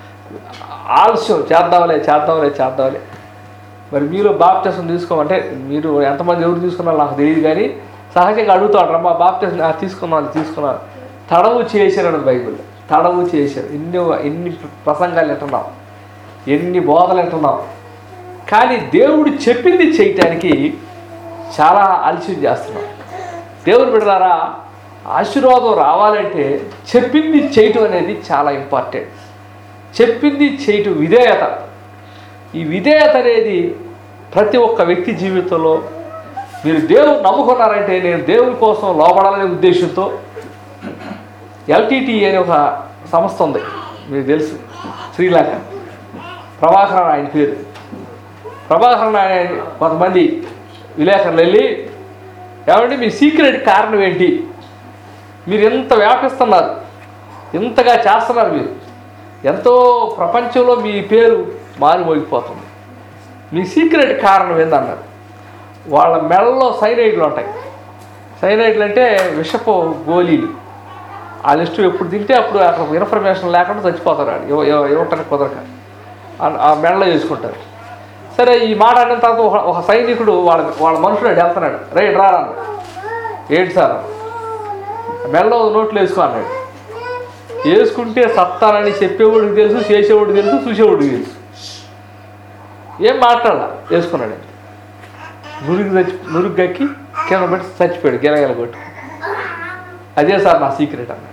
ఆలస్యం చేద్దాంలే చేద్దాంలే చేద్దాంలే మరి మీరు బాప్టిజం తీసుకోమంటే మీరు ఎంతమంది ఎవరు తీసుకున్నారో నాకు తెలియదు కానీ సహజంగా అడుగుతాడు రమ్మా బాప్టిజం "ఆ, తీసుకున్నాను తీసుకున్నాను తడవు చేశారు బైబిల్ తడవు చేశారు ఎన్ని ఎన్ని ప్రసంగాలు వింటున్నాం ఎన్ని బోధలు వింటున్నాం కానీ దేవుడు చెప్పింది చేయటానికి చాలా ఆలస్యం చేస్తున్నాం దేవుడు బిడ్డలారా ఆశీర్వాదం రావాలంటే చెప్పింది చేయటం అనేది చాలా ఇంపార్టెంట్ చెప్పింది చేయటం విధేయత ఈ విధేయత అనేది ప్రతి ఒక్క వ్యక్తి జీవితంలో మీరు దేవుడు నమ్ముకున్నారంటే నేను దేవుని కోసం లోపడాలనే ఉద్దేశంతో ఎల్టీటీ అనే ఒక సంస్థ ఉంది మీకు తెలుసు శ్రీలంక ప్రభాకరన్ ఆయన పేరు ప్రభాకరన్ ఆయన కొంతమంది విలేకరులు వెళ్ళి ఏమంటే మీ సీక్రెట్ కారణం ఏంటి మీరు ఎంత వ్యాపిస్తున్నారు ఇంతగా చేస్తున్నారు మీరు ఎంతో ప్రపంచంలో మీ పేరు మారిమోగిపోతుంది మీ సీక్రెట్ కారణం ఏందన్నారు వాళ్ళ మెడలో సైనైడ్లు ఉంటాయి సైనైడ్లు అంటే విషపు గోళీలు ఆ లిస్టు ఎప్పుడు తింటే అప్పుడు అక్కడ ఇన్ఫర్మేషన్ లేకుండా చచ్చిపోతారు వాడు ఇవ- ఇవ- ఇవ్వటానికి కుదరక ఆ- ఆ మెడలో వేసుకుంటారు సరే ఈ మాట అన్న తర్వాత ఒక ఒక సైనికుడు వాళ్ళ వాళ్ళ మనుషులు వెళ్తున్నాడు రే రా అన్నాడు ఏంటి సార్ మెడలో నోట్లు వేసుకో అన్నాడు వేసుకుంటే సత్తానని చెప్పేవాడికి తెలుసు చేసేవాడికి తెలుసు చూసేవాడికి తెలుసు ఏం మాట్లాడాల వేసుకున్నాడు నురుగు చచ్చి నురుగు గక్కి కింద పెట్టి చచ్చిపోయాడు గిరగల కొట్టి అదే సార్ నా సీక్రెట్ అన్నాడు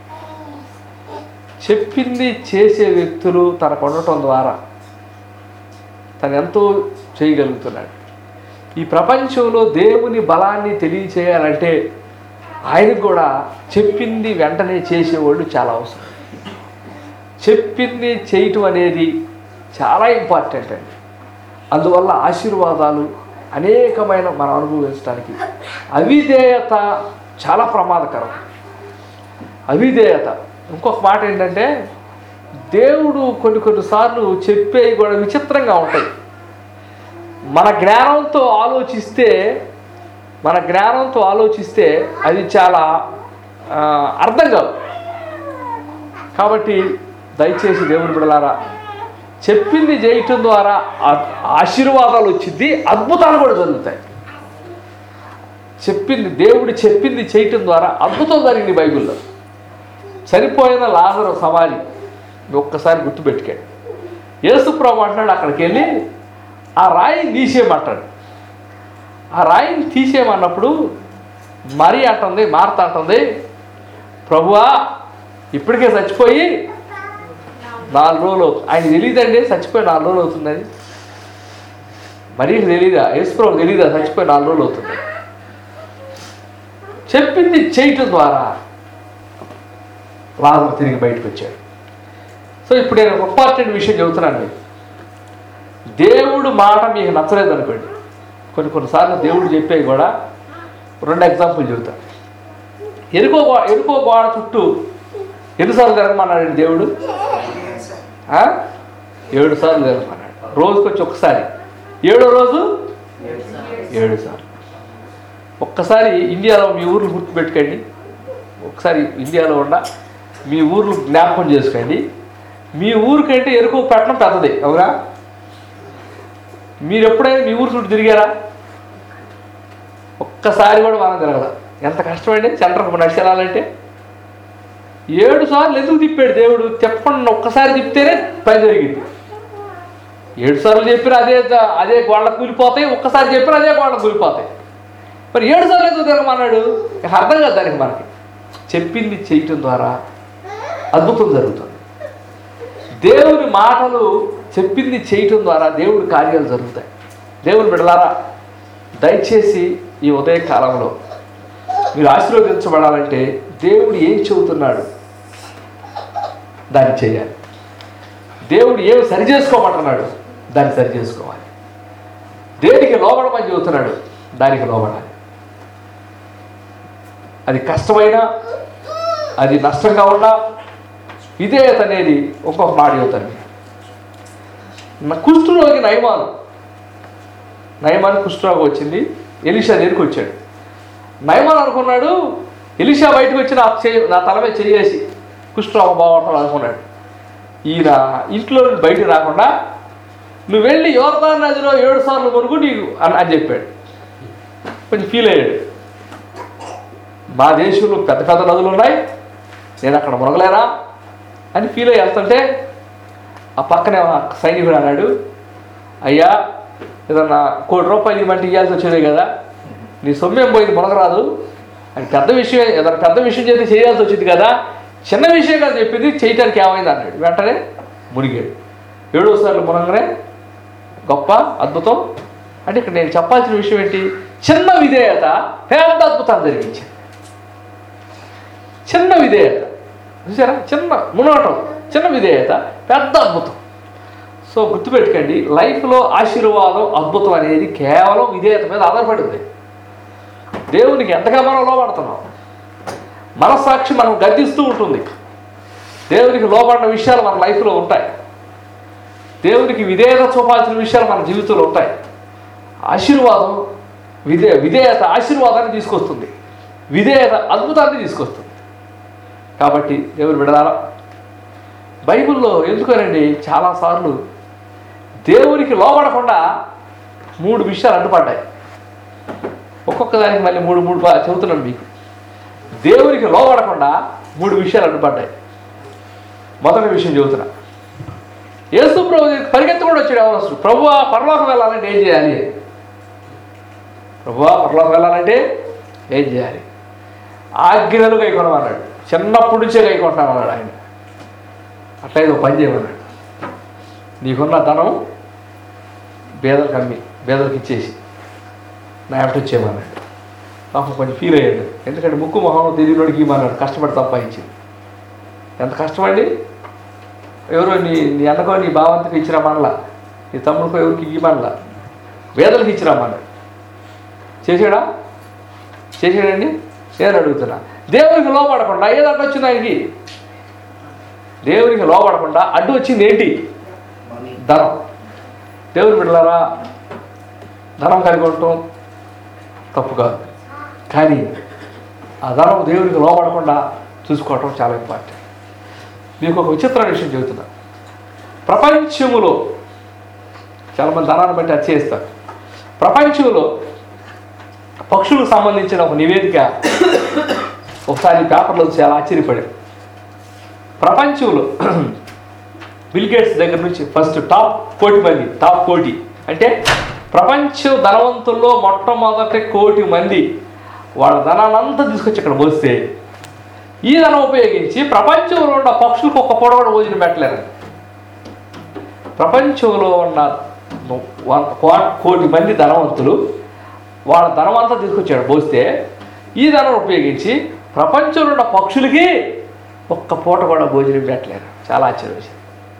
చెప్పింది చేసే వ్యక్తులు తనకు ఉండటం ద్వారా తను ఎంతో చేయగలుగుతున్నాడు ఈ ప్రపంచంలో దేవుని బలాన్ని తెలియచేయాలంటే ఆయనకు కూడా చెప్పింది వెంటనే చేసేవాళ్ళు చాలా అవసరం చెప్పింది చేయటం అనేది చాలా ఇంపార్టెంట్ అండి అందువల్ల ఆశీర్వాదాలు అనేకమైన మనం అనుభవించడానికి అవిధేయత చాలా ప్రమాదకరం అవిధేయత ఇంకొక మాట ఏంటంటే దేవుడు కొన్ని కొన్నిసార్లు చెప్పేవి కూడా విచిత్రంగా ఉంటాయి మన జ్ఞానంతో ఆలోచిస్తే మన జ్ఞానంతో ఆలోచిస్తే అది చాలా ఆ, అర్థం కాదు కాబట్టి దయచేసి దేవుని బిడలారా చెప్పింది చేయటం ద్వారా ఆ- ఆశీర్వాదాలు వచ్చింది అద్భుతాలు కూడా జరుగుతాయి చెప్పింది దేవుడు చెప్పింది చేయటం ద్వారా అద్భుతం జరిగింది బైబిల్లో చనిపోయిన లాజరు సమాధి ఒక్కసారి గుర్తుపెట్టుకోండి యేసుప్రభు అంటున్నాడు అక్కడికి వెళ్ళి ఆ రాయిని తీసేయమంటాడు ఆ రాయిని తీసేయమన్నప్పుడు మరి అంటుంది మార్త అంటుంది ప్రభువా ఇప్పటికే చచ్చిపోయి నాలుగు రోజులు అవుతుంది ఆయన తెలియదండి చచ్చిపోయి నాలుగు రోజులు అవుతుందని మరి తెలీదా యేసుప్రభు తెలీదా చచ్చిపోయి నాలుగు రోజులు అవుతుంది చెప్పింది చేయటం ద్వారా లాజరు తిరిగి బయటకు వచ్చాడు సో ఇప్పుడు నేను ఒక ఇంపార్టెంట్ విషయం చెబుతున్నాను మీకు దేవుడు మాట మీకు నచ్చలేదు అనుకోండి కొన్ని కొన్నిసార్లు దేవుడు చెప్పేవి కూడా రెండు ఎగ్జాంపుల్ చెబుతాను ఎరుకో గో- ఎరుకో గోడ చుట్టూ ఎన్నిసార్లు జరగమన్నాడు దేవుడు ఆ? ఏడు సార్లు తినమన్నాడు రోజుకి వచ్చి ఒక్కసారి ఏడో రోజు ఏడు సార్లు ఒక్కసారి ఇండియాలో మీ ఊర్లు గుర్తుపెట్టుకోండి ఒకసారి ఇండియాలో ఉన్న మీ ఊర్లు జ్ఞాపకం చేసుకోండి మీ ఊరికంటే ఎరుకు పట్టణం పెద్దది అవునా మీరు ఎప్పుడైనా మీ ఊరు చుట్టూ తిరిగారా ఒక్కసారి కూడా మనం తిరగదు ఎంత కష్టమండి సెంటర్కి నడిచి వెళ్ళాలంటే ఏడు సార్లు ఎందుకు తిప్పాడు దేవుడు చెప్పండి ఒక్కసారి తిప్పితేనే పని జరిగింది ఏడు సార్లు చెప్పిన అదే ద- అదే గోళ్ళ కూలిపోతాయి ఒక్కసారి చెప్పిన అదే గోళ్ళ కూలిపోతాయి మరి ఏడు సార్లు ఎందుకు తిరగమన్నాడు ఇక అర్థం కాదు దానికి మనకి చెప్పింది చేయటం ద్వారా అద్భుతం జరుగుతుంది దేవుని మాటలు చెప్పింది చేయటం ద్వారా దేవుడి కార్యాలు జరుగుతాయి దేవుని బిడలారా దయచేసి ఈ ఉదయ కాలంలో మీరు ఆశీర్వదించబడాలంటే దేవుడు ఏం చెబుతున్నాడు దాన్ని చేయాలి దేవుడు ఏమి సరి చేసుకోమంటున్నాడు దాన్ని సరి చేసుకోవాలి దేనికి లోబడమని చెబుతున్నాడు దానికి లోబడాలి అది కష్టమైనా అది నష్టంగా ఉన్నా విధేయత అనేది ఒక్కొక్క మాట చెబుతాను మీకు. నా కుష్ఠరోగి నయమాను నయమాన్ కుష్ఠరోగం వచ్చింది ఎలిషా దగ్గరికి వచ్చాడు నయమాన్ అనుకున్నాడు ఎలిషా బయటకు వచ్చి నా చేయి నా తల మీద చేయేసి కుష్ఠరోగం బాగుంటాడు అనుకున్నాడు ఈయన ఇంట్లో నుండి బయటికి రాకుండా నువ్వు వెళ్ళి యోర్దాన్ నదిలో ఏడు సార్లు కొనుక్కు నీకు అని అని చెప్పాడు కొంచెం ఫీల్ అయ్యాడు మా దేశంలో పెద్ద పెద్ద నదులు ఉన్నాయి నేను అక్కడ మునగలేనా అని ఫీల్ అయ్యి వెళ్తుంటే ఆ పక్కనే ఒక సైనికుడు అన్నాడు అయ్యా ఏదన్నా కోటి రూపాయలు ఇవ్వమంటే ఇవ్వాల్సి వచ్చేదే కదా నీ సొమ్మేం పోయింది మునగరాదు అని పెద్ద విషయం ఏదైనా పెద్ద విషయం చేస్తే చేయాల్సి వచ్చింది కదా చిన్న విషయం కదా చెప్పింది చేయటానికి ఏమైంది అన్నాడు వెంటనే మునిగాడు ఏడోసార్లు మునగనే గొప్ప అద్భుతం అంటే ఇక్కడ నేను చెప్పాల్సిన విషయం ఏంటి చిన్న విధేయత పెద్ద అద్భుతాలు జరిగించింది చిన్న విధేయత చూసారా చిన్న మునగటం చిన్న విధేయత పెద్ద అద్భుతం సో గుర్తుపెట్టుకోండి లైఫ్లో ఆశీర్వాదం అద్భుతం అనేది కేవలం విధేయత మీద ఆధారపడింది దేవునికి ఎంతగా మనం లోపడుతున్నాం మనస్సాక్షి మనం గద్దిస్తూ ఉంటుంది దేవునికి లోబడిన విషయాలు మన లైఫ్లో ఉంటాయి దేవునికి విధేయత చూపాల్సిన విషయాలు మన జీవితంలో ఉంటాయి ఆశీర్వాదం విధే విధేయత ఆశీర్వాదాన్ని తీసుకొస్తుంది విధేయత అద్భుతాన్ని తీసుకొస్తుంది కాబట్టి దేవుని విడదారా బైబిల్లో ఎందుకనండి చాలాసార్లు దేవునికి లోబడకుండా మూడు విషయాలు అడ్డుపడ్డాయి ఒక్కొక్క దానికి మళ్ళీ మూడు మూడు బా- చెబుతున్నాను మీకు దేవునికి లోబడకుండా మూడు విషయాలు అడ్డుపడ్డాయి మొదటి విషయం చెబుతున్నా యేసు ప్రభు దగ్గరికి పరిగెత్తి కూడా వచ్చాడు అవసరం ప్రభు పరలోకం వెళ్ళాలంటే ఏం చేయాలి ప్రభు పరలోకం వెళ్ళాలంటే ఏం చేయాలి ఆజ్ఞలు కైకొనమన్నాడు చిన్నప్పటి నుంచే కైకొంటానన్నాడు ఆయన అట్లయితే ఒక పని చేయమన్నాడు నీకున్న ధనం బేదలకు అమ్మి బేదలకు ఇచ్చేసి నా వెంట వచ్చేయమన్నాడు పాపం కొంచెం ఫీల్ అయ్యాడు ఎందుకంటే ముక్కు మొహం తెలియనోడికి ఇవ్వమన్నాడు కష్టపడి సంపాదించింది ఎంత కష్టమండి ఎవరో నీ నీ అన్నకో నీ భావంతకు ఇచ్చిరా మనలా నీ తమ్ముడికో ఎవరికి ఇవ్వమనలా వేదలకు ఇచ్చిరా మన్నాడు చేసాడా చేసాడండి నేను అడుగుతున్నా దేవునికి లోపడకుండా ఏది అడ్డు వచ్చింది ఆయనకి దేవునికి లోపడకుండా అడ్డు వచ్చింది ఏంటి మనీ ధనం దేవుని బిడ్డలారా ధనం కలిగి ఉండటం తప్పు కాదు కానీ ఆ ధనం దేవునికి లోపడకుండా చూసుకోవటం చాలా ఇంపార్టెంట్ మీకు ఒక విచిత్రమైన విషయం చెబుతున్నా ప్రపంచములో చాలామంది ధనాన్ని బట్టి అది చేస్తారు ప్రపంచంలో పక్షులకు సంబంధించిన ఒక నివేదిక ఒకసారి పేపర్లో చాలా ఆశ్చర్యపడారు ప్రపంచంలో బిల్ గేట్స్ దగ్గర నుంచి ఫస్ట్ టాప్ కోటి మంది టాప్ కోటి అంటే ప్రపంచ ధనవంతుల్లో మొట్టమొదటి కోటి మంది వాళ్ళ ధనాలంతా తీసుకొచ్చి ఇక్కడ పోస్తే ఈ ధనం ఉపయోగించి ప్రపంచంలో ఉన్న పక్షులకు ఒక్క పూట కూడా భోజనం పెట్టలేరు ప్రపంచంలో ఉన్న వన్- కో- కోటి మంది ధనవంతులు వాళ్ళ ధనం అంతా తీసుకొచ్చాడు పోస్తే ఈ ధనం ఉపయోగించి ప్రపంచంలో ఉన్న పక్షులకి ఒక్క పూట కూడా భోజనం పెట్టలేరు చాలా ఆశ్చర్యం విషయం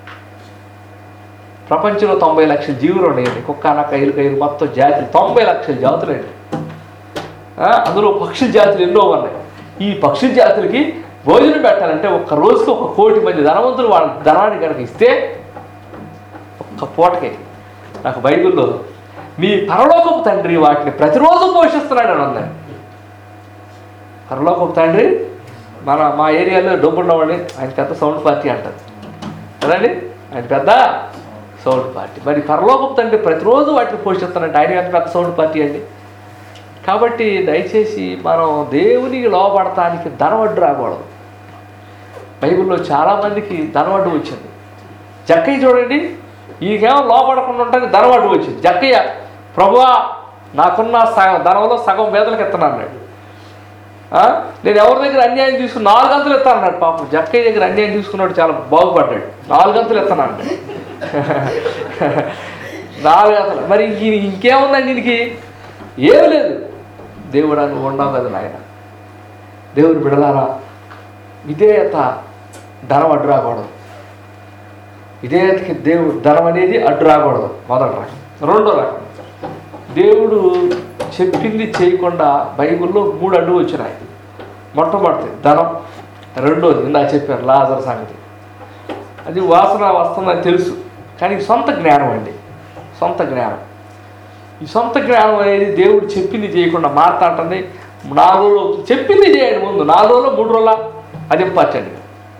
ప్రపంచంలో తొంభై లక్షల జీవులు ఉన్నాయండి కుక్క నక్క ఎలుకైలు మొత్తం జాతులు తొంభై లక్షల జాతులు అండి ఆ, అందులో పక్షుల జాతులు ఎన్నో ఉన్నాయి ఈ పక్షుల జాతులకి భోజనం పెట్టాలంటే ఒక్క రోజుకి ఒక కోటి మంది ధనవంతులు వాళ్ళ ధనాన్ని కనుక ఇస్తే ఒక్క పూటకి నాకు బైబిల్లో మీ పరలోకపు తండ్రి వాటిని ప్రతిరోజు పోషిస్తున్నాడు అని ఉందండి పరలోకపు తండ్రి మన మా ఏరియాలో డబ్బున్నవాడిని ఆయన పెద్ద సౌండ్ పార్టీ అంటారు కదండి ఆయన పెద్ద సౌండ్ పార్టీ మరి పరలోకపు తండ్రి ప్రతిరోజు వాటిని పోషిస్తున్నాడు ఆయన ఎంత పెద్ద సౌండ్ పార్టీ అండి కాబట్టి దయచేసి మనం దేవునికి లోపడటానికి ధనవడ్డు రాకూడదు బైబిల్లో చాలామందికి ధనవడ్డు వచ్చింది జక్కయ్య చూడండి ఈకేమో లోపడకుండా ఉంటానికి ధనవడ్డు వచ్చింది జక్కయ్య ప్రభువా నాకున్న సగం ధనంలో సగం వేదలకు ఎత్తున్నాను అన్నాడు ఆ? నేను ఎవరి దగ్గర అన్యాయం తీసుకుని నాలుగు గంటలు ఎత్తాను అన్నాడు పాపం జక్కయ్య దగ్గర అన్యాయం తీసుకున్నాడు చాలా బాగుపడ్డాడు నాలుగు గంటలు ఎత్తాను అన్నాడు నాలుగు గంటలు మరి ఈయన ఇంకేముందండి దీనికి ఏం లేదు దేవుడు అని ఉండవు కదా నాయన దేవుడు బిడలారా విధేయత ధనం అడ్డు రాకూడదు విధేయతకి దేవుడు ధనం అనేది అడ్డు రాకూడదు మొదటి రకం రెండో రకం దేవుడు చెప్పింది చేయకుండా బైబిల్లో మూడు అడ్డు వచ్చినాయి మొట్టమొదటి ధనం రెండోది ఇందా చెప్పారు లాజర్ సంగతి అది వాసన వస్తుందని తెలుసు కానీ సొంత జ్ఞానం అండి సొంత జ్ఞానం ఈ సొంత జ్ఞానం అనేది దేవుడు చెప్పింది చేయకుండా మాట్లాడుతుంది నాలుగు రోజులు చెప్పింది చేయండి ముందు నాలుగు రోజులు మూడు రోజుల అది ఇంపార్టెంట్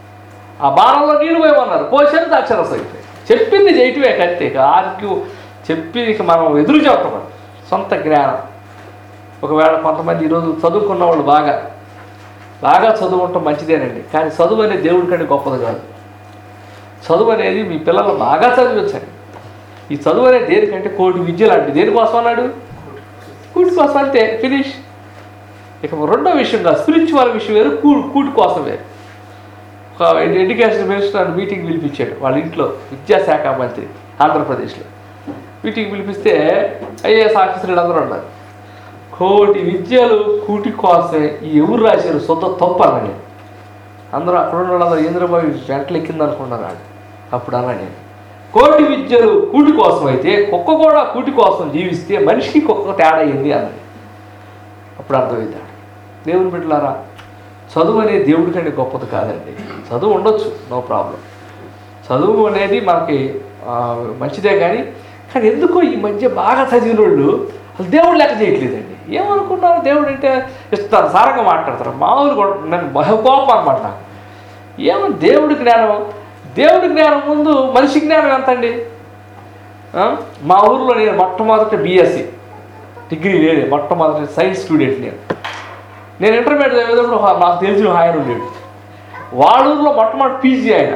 ఆ బాణంలో నీళ్ళు పోయమన్నారు పోసారు దాక్షరసం అయిపోయి చెప్పింది చేయటమే కత్తి ఇక ఆర్గ్యూ చెప్పి ఇక మనం ఎదురు చెప్పడం సొంత జ్ఞానం ఒకవేళ కొంతమంది ఈరోజు చదువుకున్న వాళ్ళు బాగా బాగా చదువుకుంటాం మంచిదేనండి కానీ చదువు అనేది దేవుడి కంటే గొప్పది కాదు చదువు అనేది మీ పిల్లలు బాగా చదివించండి ఈ చదువు అనేది దేనికంటే కోటి విద్య లాంటిది దేనికోసం అన్నాడు కూటి కోసం అంతే ఫినిష్ ఇక రెండో విషయంగా స్పిరిచువల్ విషయం వేరు కూ కూటి కోసం వేరు ఒక ఎడ్యుకేషన్ మినిస్టర్ మీటింగ్ పిలిపించాడు వాళ్ళ ఇంట్లో విద్యాశాఖ మంత్రి ఆంధ్రప్రదేశ్లో మీటింగ్ పిలిపిస్తే ఐఏఎస్ ఆఫీసర్లు అందరూ ఉన్నారు కోటి విద్యలు కూటి కోసమే ఈ ఎవరు రాశారు సొంత తప్పు అన్నా నేను అందరూ అక్కడ ఉన్న వాళ్ళందరూ ఇంద్రబాబు వెంటలు ఎక్కింది అనుకున్నారు వాళ్ళు అప్పుడు అన్నా నేను కోటి విద్యలు కూటి కోసం అయితే కుక్క కూడా కూటి కోసం జీవిస్తే మనిషికి కుక్క తేడా అయింది అన్నది అప్పుడు అర్థమవుతాడు దేవుని బిడ్డలారా చదువు అనేది దేవుడి కంటే గొప్పది కాదండి చదువు ఉండొచ్చు నో ప్రాబ్లం చదువు అనేది మనకి ఆ, మంచిదే కానీ కానీ ఎందుకో ఈ మధ్య బాగా చదివిన వాళ్ళు అసలు దేవుడు లెక్క చేయట్లేదండి ఏమనుకున్నారు దేవుడు అంటే ఇస్తారు సారంగా మాట్లాడతారు మామూలు కూడా నేను బహు కోపం అనమాట నాకు ఏమో దేవుడి జ్ఞానం దేవుడి జ్ఞానం ముందు మనిషి జ్ఞానం ఎంత అండి ఆ? మా ఊర్లో నేను మొట్టమొదటి బీఎస్సీ డిగ్రీ లేదే మొట్టమొదటి సైన్స్ స్టూడెంట్ నేను నేను ఇంటర్మీడియట్ చదివేటప్పుడు ఒక- నాకు తెలిసిన ఒక ఆయన ఉండేది వాళ్ళ ఊర్లో మొట్టమొదటి పీజీ ఆయన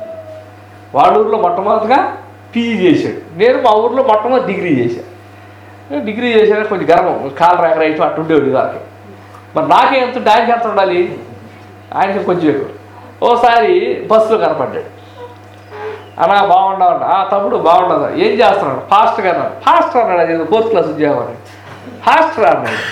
వాళ్ళ ఊర్లో మొట్టమొదటిగా పీజీ చేశాడు నేను మా ఊర్లో మొట్టమొదటి డిగ్రీ చేశాను నేను డిగ్రీ చేశాక కొంచెం గర్వం కాలు రేక రైట్ అటు ఉండేవాడు దానికి మరి నాకే ఎంత డాన్స్ ఎంత ఉండాలి ఆయనకి కొంచెం ఎక్కువ ఓసారి బస్సులో కనపడ్డాడు అన్నా బాగుండవు అన్న ఆ తమ్ముడు బాగుండదు ఏం చేస్తున్నాడు ఫాస్ట్గా అన్నాడు ఫాస్ట్ అన్నాడు అది ఫోర్త్ క్లాస్ ఉద్యోగం అని ఫాస్ట్ అన్నాడు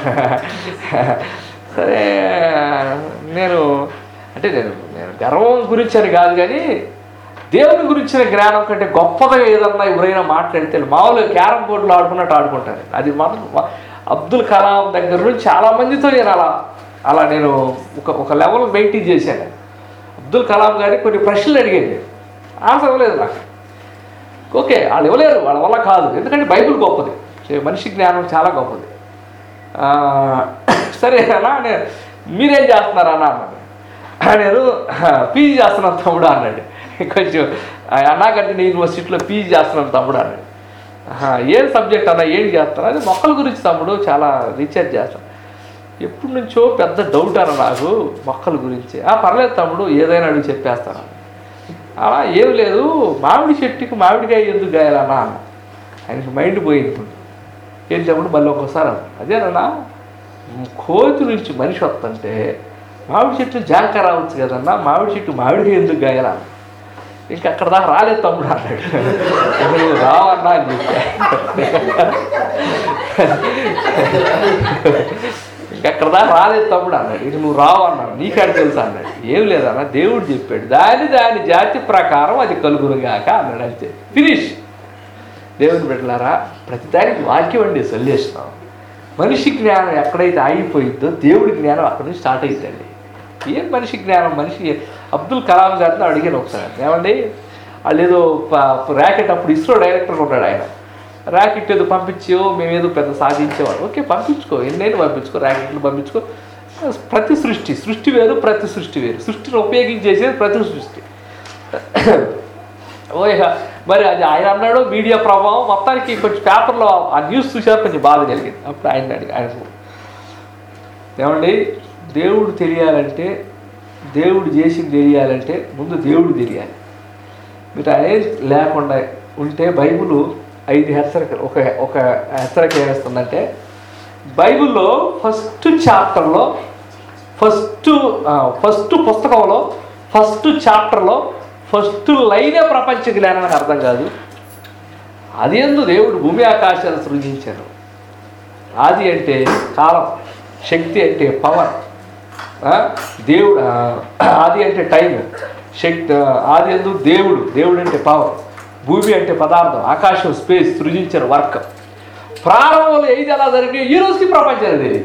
సరే నేను అంటే నేను నేను గర్వం గురించి అని కాదు కానీ దేవుని గురించిన జ్ఞానం కంటే గొప్పగా ఏదన్నా ఎవరైనా మాట్లాడితే మామూలుగా క్యారమ్ బోర్డులో ఆడుకున్నట్టు ఆడుకుంటారు అది మాత్రం మా- అబ్దుల్ కలాం దగ్గర నుంచి చాలా మందితో నేను అలా అలా నేను ఒక ఒక లెవెల్ మెయింటైన్ చేశాను అబ్దుల్ కలాం గారి కొన్ని ప్రశ్నలు అడిగాను ఆన్సర్ ఇవ్వలేదు నాకు ఓకే వాళ్ళు ఇవ్వలేరు వాళ్ళ వల్ల కాదు ఎందుకంటే బైబిల్ గొప్పది మనిషి జ్ఞానం చాలా గొప్పది ఆ, సరే అన్నా నేను మీరేం చేస్తున్నారు అన్న అన్నాడు ఆ, నేను పీజీ చేస్తున్నాను తమ్ముడు అన్నాడు కొంచెం ఆ, అన్నాగంటి యూనివర్సిటీలో పీజీ చేస్తున్నాను తమ్ముడు అన్నాడు "ఆహా, ఏం సబ్జెక్ట్ అన్న ఏం చేస్తాను అది మొక్కల గురించి తమ్ముడు చాలా రీసెర్చ్ చేస్తాను ఎప్పటి నుంచో పెద్ద డౌట్ అన్న నాకు మొక్కల గురించి ఆ పర్లేదు తమ్ముడు ఏదైనా అడిగి చెప్పేస్తాను అలా ఏం లేదు మామిడి చెట్టుకి మామిడికాయ ఎందుకు గాయాలన్నా అన్న ఆయనకి మైండ్ పోయింది ఏం చెప్పండి మళ్ళీ ఒక్కోసారి అన్న అదేనన్నా కోతి నుంచి మనిషి వస్తుంటే మామిడి చెట్టు జాంకాయ రావచ్చు కదన్నా మామిడి చెట్టు మామిడికాయ ఎందుకు గాయాలన్న ఇంకా అక్కడ దాకా రాలేదు తమ్ముడు అన్నాడు "ఇక నువ్వు రావన్నా అని చెప్పా ఇంక అక్కడ దాకా రాలేదు తమ్ముడు అన్నాడు ఇక నువ్వు రావు అన్నాడు నీకాడ తెలుసా అన్నాడు ఏం లేదన్న దేవుడు చెప్పాడు దాని దాని జాతి ప్రకారం అది కలుగురుగాక అన్నాడు అంతే ఫినిష్ దేవుని బిడ్డలారా ప్రతిదానికి వాక్యం అండి సొల్లేస్తున్నాం మనిషి జ్ఞానం ఎక్కడైతే ఆగిపోయిందో దేవుడి జ్ఞానం అక్కడి నుంచి స్టార్ట్ అవుతుందండి ఏం మనిషి జ్ఞానం మనిషి అబ్దుల్ కలాం గారిని అడిగాను ఒకసారి ఏమండి వాళ్ళు ఏదో ర్యాకెట్ అప్పుడు ఇస్రో డైరెక్టర్గా ఉన్నాడు ఆయన ర్యాకెట్ ఏదో పంపించో మేము ఏదో పెద్ద సాధించేవాడు ఓకే పంపించుకో ఎన్నైనా పంపించుకో ర్యాకెట్లు పంపించుకో ప్రతి సృష్టి సృష్టి వేరు ప్రతి సృష్టి వేరు సృష్టిని ఉపయోగించేసేది ప్రతి సృష్టి ఓ ఇక మరి అది ఆయన అన్నాడు మీడియా ప్రభావం మొత్తానికి కొంచెం పేపర్లో ఆ న్యూస్ చూసారు కొంచెం బాధ కలిగింది అప్పుడు ఆయన అడిగి ఆయన ఏమండి దేవుడు తెలియాలంటే దేవుడు చేసింది తెలియాలంటే ముందు దేవుడు తెలియాలి మీరు అనేది లేకుండా ఉంటే బైబిల్ ఐదు హెచ్చరికలు ఒక ఒక హెచ్చరిక ఏమిస్తుందంటే బైబిల్లో ఫస్ట్ చాప్టర్లో ఫస్ట్ ఫస్ట్ పుస్తకంలో ఫస్ట్ చాప్టర్లో ఫస్ట్ లైనే ప్రపంచ జ్ఞానం అని అర్థం కాదు అది ఎందు దేవుడు భూమి ఆకాశాలు సృజించారు ఆది అంటే కాలం శక్తి అంటే పవర్ దేవుడు ఆ, ఆది అంటే టైం శక్తి ఆ, ఆది ఎందు దేవుడు దేవుడు అంటే పవర్ భూమి అంటే పదార్థం ఆకాశం స్పేస్ సృజించిన వర్క్ ప్రారంభంలో ఏది ఎలా జరిగినాయి ఈ రోజుకి ప్రపంచం తెలియదు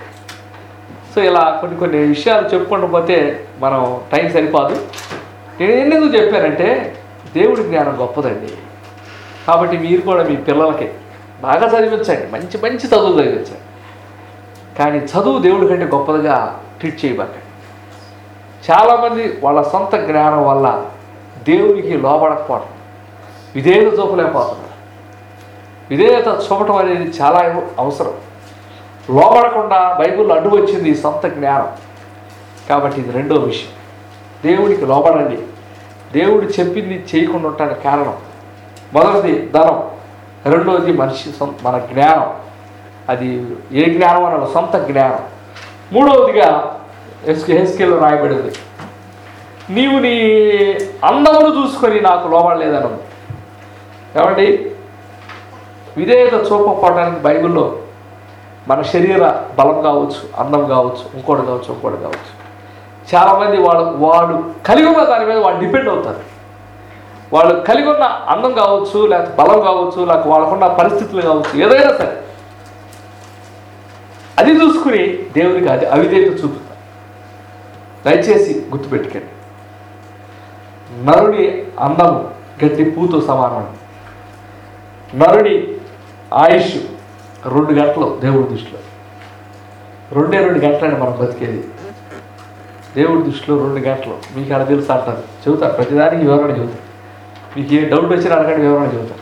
సో ఇలా కొన్ని కొన్ని విషయాలు చెప్పుకుంటూ పోతే మనం టైం సరిపోదు నేను ఎందుకు చెప్పానంటే దేవుడి జ్ఞానం గొప్పదండి కాబట్టి మీరు కూడా మీ పిల్లలకి బాగా చదివించండి మంచి మంచి చదువులు చదివించండి కానీ చదువు దేవుడి కంటే గొప్పదిగా ట్రీట్ చేయబాకండి చాలామంది వాళ్ళ సొంత జ్ఞానం వల్ల దేవునికి లోబడకపోవడం విధేయత చూపలేకపోతున్నారు విధేయత చూపటం అనేది చాలా అవసరం లోబడకుండా బైబిల్ అడ్డు వచ్చింది ఈ సొంత జ్ఞానం కాబట్టి ఇది రెండో విషయం దేవుడికి లోబడండి దేవుడు చెప్పింది చేయకుండా ఉండటానికి కారణం మొదటిది ధనం రెండోది మనిషి సొంత మన జ్ఞానం అది ఏ జ్ఞానం అన్న సొంత జ్ఞానం మూడవదిగా ఎస్కే హెస్కేలో రాయబడింది నీవు నీ అందమును చూసుకొని నాకు లోబడలేదను ఏమండి విధేయత చూపకపోవడానికి బైబిల్లో మన శరీర బలం కావచ్చు అందం కావచ్చు ఇంకోటి కావచ్చు ఇంకోటి కావచ్చు చాలామంది వాళ్ళు వాడు కలిగి ఉన్న దాని మీద వాళ్ళు డిపెండ్ అవుతారు వాళ్ళు కలిగి ఉన్న అందం కావచ్చు లేకపోతే బలం కావచ్చు లేకపోతే వాళ్ళకున్న పరిస్థితులు కావచ్చు ఏదైనా సరే అది చూసుకుని దేవునికి అది అవిధేయత చూపుతారు దయచేసి గుర్తుపెట్టుకోండి నరుని అందము గట్టి పూతో సమానం నరుని ఆయుష్ రెండు గంటలు దేవుడి దృష్టిలో రెండే రెండు గంటలని మనం బతికేది దేవుడి దృష్టిలో రెండు గంటలు మీకు అక్కడ తెలుసు అంటారు చెబుతారు ప్రతిదానికి వివరణ చెబుతారు మీకు ఏ డౌట్ వచ్చినా అడగండి వివరణ చెబుతారు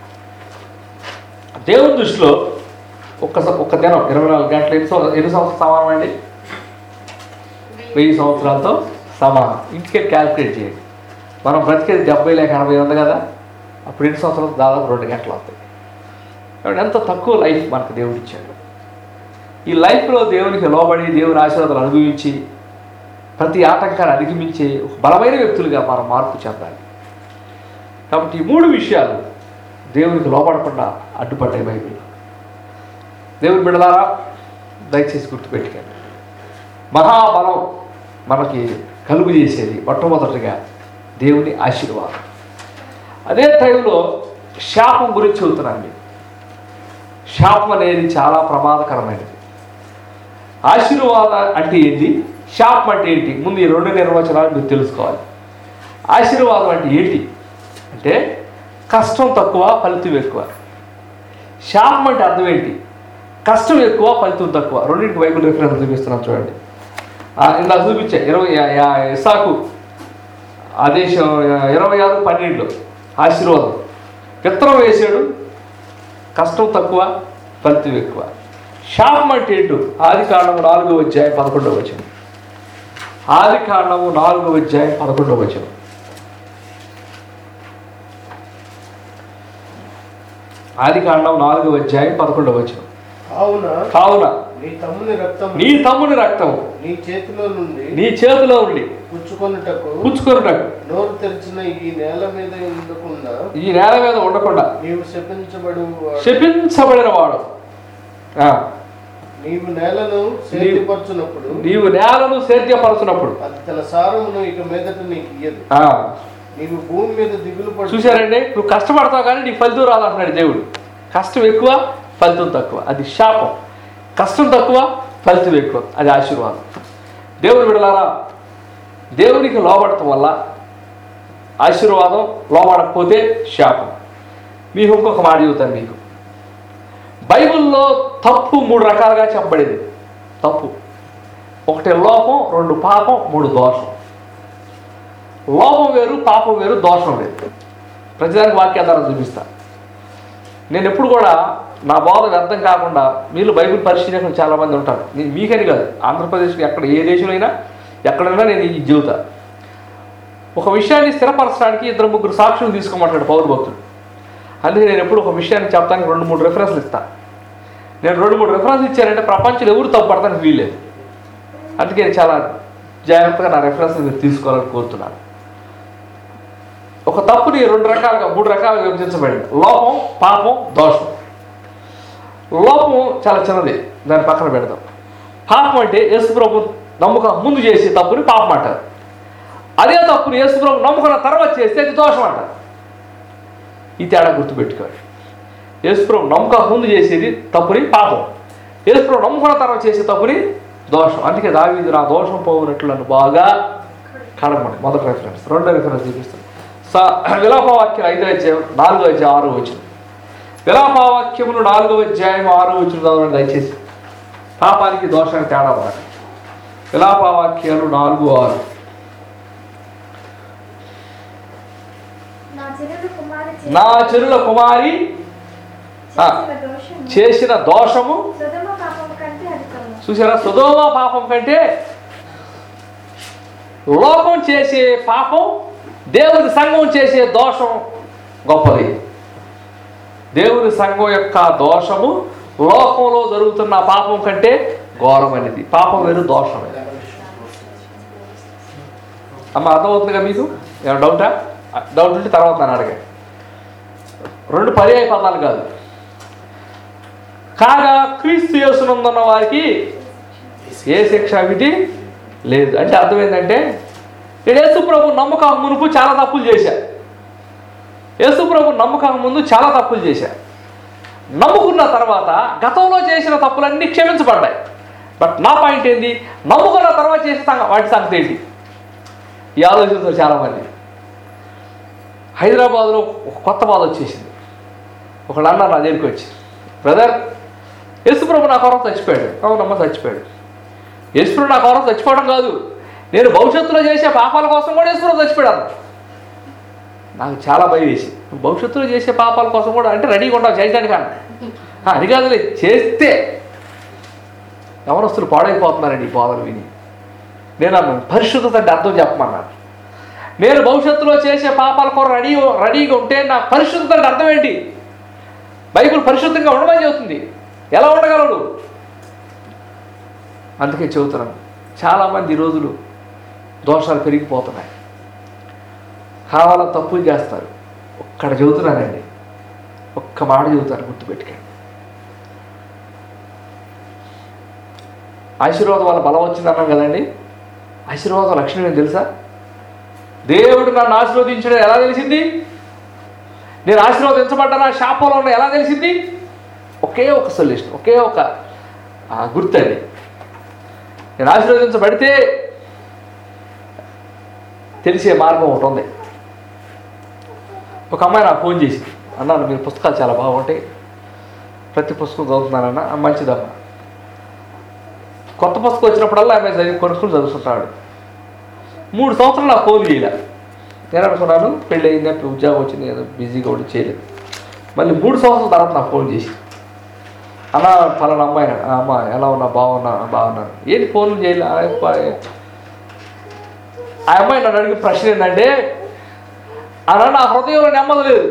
దేవుడి దృష్టిలో ఒక్క స- ఒక్క దినం ఇరవై నాలుగు గంటలు ఎన్ని సంవత్సరాలు ఎన్ని సంవత్సరాలు సమానం అండి వెయ్యి సంవత్సరాలతో సమానం ఇంటికే క్యాల్కులేట్ చేయండి మనం బ్రతికేది డెబ్బై లేక ఎనభై ఉంది కదా అప్పుడు ఎన్ని సంవత్సరాలు దాదాపు రెండు గంటలు అవుతాయి కాబట్టి ఎంత తక్కువ లైఫ్ మనకు దేవుడు ఇచ్చాడు ఈ లైఫ్లో దేవునికి లోబడి దేవుని ఆశీర్వాదాలు అనుభవించి ప్రతి ఆటంకాన్ని అధిగమించే ఒక బలమైన వ్యక్తులుగా మనం మార్పు చెందాలి కాబట్టి ఈ మూడు విషయాలు దేవునికి లోపడకుండా అడ్డుపడ్డాయి బైబిల్లో దేవుని బిడలారా దయచేసి గుర్తుపెట్టుకోండి మహాబలం మనకి కలుగు చేసేది మొట్టమొదటిగా దేవుని ఆశీర్వాదం అదే టైంలో శాపం గురించి చెబుతున్నాను మీకు శాపం అనేది చాలా ప్రమాదకరమైనది ఆశీర్వాదం అంటే ఏంటి శాపం అంటే ఏంటి ముందు ఈ రెండు నిర్వచనాలు మీరు తెలుసుకోవాలి ఆశీర్వాదం అంటే ఏంటి అంటే కష్టం తక్కువ ఫలితం ఎక్కువ శాపం అంటే అర్థం ఏంటి కష్టం ఎక్కువ ఫలితం తక్కువ రెండింటికి బైబిల్ రిఫరెన్స్ చూపిస్తున్నాను చూడండి ఆ, ఇందాక చూపించా ఇరవై యా- యా- ఇస్సాకు ఆదేశం ఇరవై ఆరు పన్నెండులో ఆశీర్వాదం విత్తనం వేసాడు కష్టం తక్కువ ఫలితం ఎక్కువ శాపం అంటే ఏంటో ఆది కాండము నాలుగో అధ్యాయం పదకొండవ వచనం ఆది కాండము నాలుగో అధ్యాయం పదకొండవ వచనం ఆది కాండం నాలుగో అధ్యాయం పదకొండవ వచనం కావున కావున నీ తమ్ముని రక్తం నీ తమ్ముని రక్తం నీ చేతిలో నుండి నీ చేతిలో ఉండి పుచ్చుకొనుటకు పుచ్చుకొనుటకు నోరు తెరిచిన ఈ నేల మీద ఉండకుండా ఈ నేల మీద ఉండకుండా నీవు శపించబడు శపించబడిన వాడు ఆ, నీవు నేలను సేద్యపరచునప్పుడు నీవు నేలను సేద్యపరచునప్పుడు అది తన సారమును ఇక మీదట నీకు ఇయ్యదు ఆ, నీవు భూమి మీద దిగులు పడు చూశారండి నువ్వు కష్టపడతావు కానీ నీకు ఫలితం రాదంటున్నాడు దేవుడు కష్టం ఎక్కువ ఫలితం తక్కువ అది శాపం కష్టం తక్కువ ఫలితం ఎక్కువ అది ఆశీర్వాదం దేవుడు విడలారా దేవునికి లోబడటం వల్ల ఆశీర్వాదం లోబడకపోతే శాపం మీకు ఇంకొక మాట చెబుతాను మీకు బైబిల్లో తప్పు మూడు రకాలుగా చెప్పబడింది తప్పు ఒకటి లోపం రెండు పాపం మూడు దోషం లోపం వేరు పాపం వేరు దోషం వేరు ప్రతిదానికి వాక్యాధారం చూపిస్తా నేను ఎప్పుడు కూడా నా బోధ వ్యర్థం కాకుండా మీరు బైబిల్ పరిశీలకులు చాలామంది ఉంటారు నేను మీకని కాదు ఆంధ్రప్రదేశ్లో ఎక్కడ ఏ దేశంలో అయినా ఎక్కడైనా నేను ఇది చెబుతా ఒక విషయాన్ని స్థిరపరచడానికి ఇద్దరు ముగ్గురు సాక్షులు తీసుకోమంటాడు పౌరు భక్తుడు అందుకే నేను ఎప్పుడు ఒక విషయాన్ని చెప్పడానికి రెండు మూడు రెఫరెన్స్లు ఇస్తా నేను రెండు మూడు రెఫరెన్స్ ఇచ్చానంటే ప్రపంచంలో ఎవరు తప్పుపడతానికి వీల్లేదు అందుకే నేను చాలా జాగ్రత్తగా నా రెఫరెన్స్ మీరు తీసుకోవాలని కోరుతున్నాను ఒక తప్పుని రెండు రకాలుగా మూడు రకాలుగా విభజించబడింది లోపం పాపం దోషం లోపం చాలా చిన్నది దాని పక్కన పెడదాం పాపం అంటే యేసుప్రభు నమ్మకం ముందు చేసే తప్పుని పాపం అంటారు అదే తప్పుని యేసుప్రభు నమ్ముకున్న తర్వాత చేస్తే అది దోషం అంటారు ఈ తేడా గుర్తుపెట్టుకోవాలి యేసుప్రభు నమ్మకం ముందు చేసేది తప్పుని పాపం యేసుప్రభు నమ్ముకున్న తర్వాత చేసే తప్పుని దోషం అందుకే దావీదు నా దోషం పోవునట్లు నన్ను బాగా కడగమని మొదటి రెఫరెన్స్ రెండో రెఫరెన్స్ చూపిస్తాను స విలాపవాక్యం ఐదో అధ్యాయం నాలుగో అధ్యాయం ఆరో వచ్చిన విలాపవాక్యములు నాలుగో అధ్యాయం ఆరో వచ్చిన చదవండి దయచేసి పాపానికి దోషానికి తేడా ఉన్నది విలాపవాక్యాలు నాలుగు ఆరు నా చెల్లెలు కుమారి నా చెరుల కుమారి ఆ, చేసిన దోషము చేసిన దోషము సుధమ పాపం కంటే అధికము చూసారా సుధోమ పాపం కంటే లోకం చేసే పాపం దేవుని సంఘం చేసే దోషం గొప్పది దేవుని సంఘం యొక్క దోషము లోకంలో జరుగుతున్న పాపం కంటే ఘోరమైనది పాపం వేరు దోషం వేరు అమ్మ అర్థమవుతుందిగా మీకు ఏమైనా డౌటా డౌట్ ఉంటే తర్వాత నన్ను అడగండి రెండు పర్యాయ పదాలు కాదు కాగా క్రీస్తు యేసునందున్న వారికి ఏ శిక్షా విధి లేదు అంటే అర్థం ఏంటంటే నేను యేసుప్రభు నమ్మకం మునుపు చాలా తప్పులు చేశా యేసుప్రభు నమ్మకం ముందు చాలా తప్పులు చేశా నమ్ముకున్న తర్వాత గతంలో చేసిన తప్పులన్నీ క్షమించబడ్డాయి బట్ నా పాయింట్ ఏంది నమ్ముకున్న తర్వాత చేసిన సంగ- వాటి సంగతి ఏంటి ఈ ఆలోచనతో చాలామంది హైదరాబాద్లో ఒక కొత్త బాధ వచ్చేసింది ఒకళ్ళు అన్నారు నా దగ్గరికి వచ్చి బ్రదర్ యేసుప్రభు నా కొరకు చచ్చిపోయాడు అవునమ్మ చచ్చిపోయాడు యేసుప్రభు నా కొరకు చచ్చిపోవడం కాదు నేను భవిష్యత్తులో చేసే పాపాల కోసం కూడా యేసుప్రభు చచ్చిపోయాడు నాకు చాలా భయం వేసి నువ్వు భవిష్యత్తులో చేసే పాపాల కోసం కూడా అంటే రెడీగా ఉండవు చేయడానికి అన్న "ఆ, అది కాదులే చేస్తే యవనస్తులు పాడైపోతున్నారండి ఈ బోధలు విని నేను అన్నాను పరిశుద్ధత అంటే అర్థం చెప్పమన్నాను నేను భవిష్యత్తులో చేసే పాపాల కొరకు రెడీ రెడీగా ఉంటే నా పరిశుద్ధత అంటే అర్థం ఏంటి బైబిల్ పరిశుద్ధంగా ఉండమని చెబుతుంది ఎలా ఉండగలడు అందుకే చెబుతున్నాను చాలామంది ఈ రోజులు దోషాలు పెరిగిపోతున్నాయి కావాలని తప్పులు చేస్తారు ఒక్కడ చెబుతున్నానండి ఒక్క మాట చెబుతాను గుర్తుపెట్టుకోండి ఆశీర్వాదం వల్ల బలం వచ్చింది అన్నాం కదండి ఆశీర్వాదం లక్షణం ఏంటి తెలుసా దేవుడు నన్ను ఆశీర్వదించడం ఎలా తెలిసింది నేను ఆశీర్వదించబడ్డానా శాపంలో ఉన్న ఎలా తెలిసింది ఒకే ఒక సొల్యూషన్ ఒకే ఒక ఆ, గుర్తండి నేను ఆశీర్వదించబడితే తెలిసే మార్గం ఒకటి ఉంది ఒక అమ్మాయి నాకు ఫోన్ చేసి అన్నాను మీరు పుస్తకాలు చాలా బాగుంటాయి ప్రతి పుస్తకం చదువుతున్నానన్న "ఆ, మంచిదమ్మా కొత్త పుస్తకం వచ్చినప్పుడల్లా ఆమె చదివి కొనుక్కుని చదువుతుంటాడు మూడు సంవత్సరాలు నాకు ఫోన్ చేయలే నేను అనుకున్నాను పెళ్ళి అయింది అప్పుడు ఉద్యోగం వచ్చింది ఏదో బిజీగా ఉండి చేయలేదు మళ్ళీ మూడు సంవత్సరాల తర్వాత నాకు ఫోన్ చేసి అన్న ఫలానా అమ్మాయి "ఆ, అమ్మ ఎలా ఉన్నా బాగున్నా "ఆ, బాగున్నాను ఏంటి ఫోన్ చేయలే "ఆ, అబ్బాయి." ఆ అమ్మాయి నన్ను అడిగిన ప్రశ్న ఏంటంటే అన్న నా హృదయంలో నెమ్మది లేదు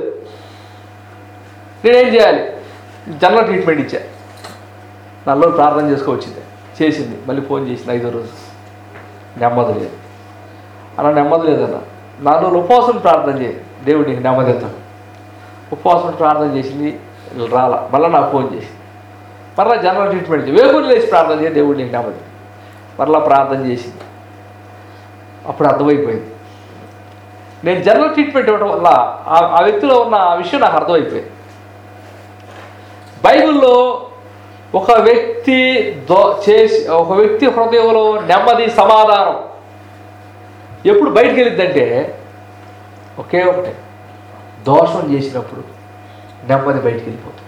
నేనేం చేయాలి జనరల్ ట్రీట్మెంట్ ఇచ్చా నల్లో ప్రార్థన చేసుకోవచ్చింది చేసింది మళ్ళీ ఫోన్ చేసింది ఐదో రోజు నెమ్మది లేదు అలా నెమ్మది లేదన్న నాలో ఉపవాసం ప్రార్థన చేయి దేవుడు నీకు నెమ్మది ఇస్తాడు ఉపవాసం ప్రార్థన చేసింది రాల మళ్ళీ నాకు ఫోన్ చేసి మరలా జనరల్ ట్రీట్మెంట్ చేయి వేగులు లేచి ప్రార్థన చేయి దేవుడు నీకు నెమ్మది మరలా ప్రార్థన చేసింది అప్పుడు అర్థమైపోయింది నేను జనరల్ ట్రీట్మెంట్ ఇవ్వడం వల్ల ఆ- ఆ వ్యక్తిలో ఉన్న ఆ విషయం నాకు అర్థమైపోయింది బైబిల్లో ఒక వ్యక్తి దో చేసి ఒక వ్యక్తి హృదయంలో నెమ్మది సమాధానం ఎప్పుడు బయటికి వెళ్ళిద్దంటే ఒకే ఒకటే దోషం చేసినప్పుడు నెమ్మది బయటికి వెళ్ళిపోతుంది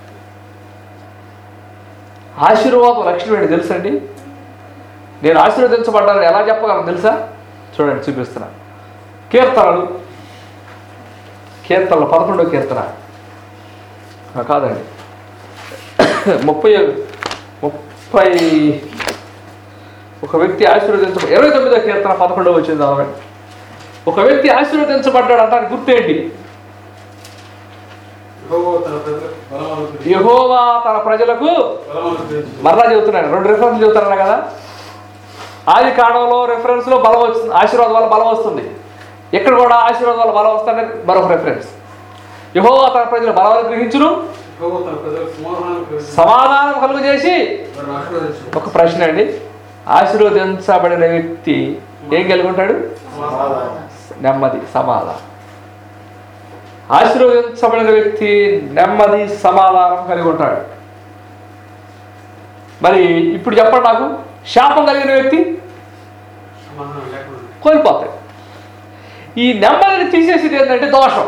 ఆశీర్వాదం లక్షణం ఏంటి తెలుసండి నేను ఆశీర్వదించబడ్డాను ఎలా చెప్పగలను తెలుసా చూడండి చూపిస్తున్నా కీర్తనలు కీర్తనలు పదకొండో కీర్తన ఆ, కాదండి ముప్పై ముప్పై ఒక వ్యక్తి ఆశీర్వదించ ఇరవై తొమ్మిదో కీర్తన పదకొండో వచ్చింది ఆమె ఒక వ్యక్తి ఆశీర్వదించబడ్డాడు అంటానికి గుర్తేంటి యెహోవా తన ప్రజలకు బలం అనుగ్రహించి- యహోవా తన ప్రజలకు బలం అనుగ్రహించి. మరలా చెబుతున్నాను రెండు రిఫరెన్స్ చెబుతున్నాను కదా ఆది కాండంలో రెఫరెన్స్లో బలం వస్తుంది ఆశీర్వాదం వల్ల బలం వస్తుంది ఇక్కడ కూడా ఆశీర్వాదం వల్ల బలం వస్తుంది మరొక రెఫరెన్స్ యహోవా తన ప్రజలు బలం అనుగ్రహించును యెహోవా తన ప్రజలకు సమాధానం అనుగ్రహించి సమాధానం కలుగు చేసి వారిని ఆశీర్వదించును. ఒక ప్రశ్న అండి ఆశీర్వదించబడిన వ్యక్తి ఏం కలిగి ఉంటాడు నెమ్మది సమాధానం ఆశీర్వదించబడిన వ్యక్తి నెమ్మది సమాధానం కలిగి ఉంటాడు మరి ఇప్పుడు చెప్పండి నాకు శాపం కలిగిన వ్యక్తి సమాధానం లేకుండా కోల్పోతాడు ఈ నెమ్మదిని తీసేసేది ఏంటంటే దోషం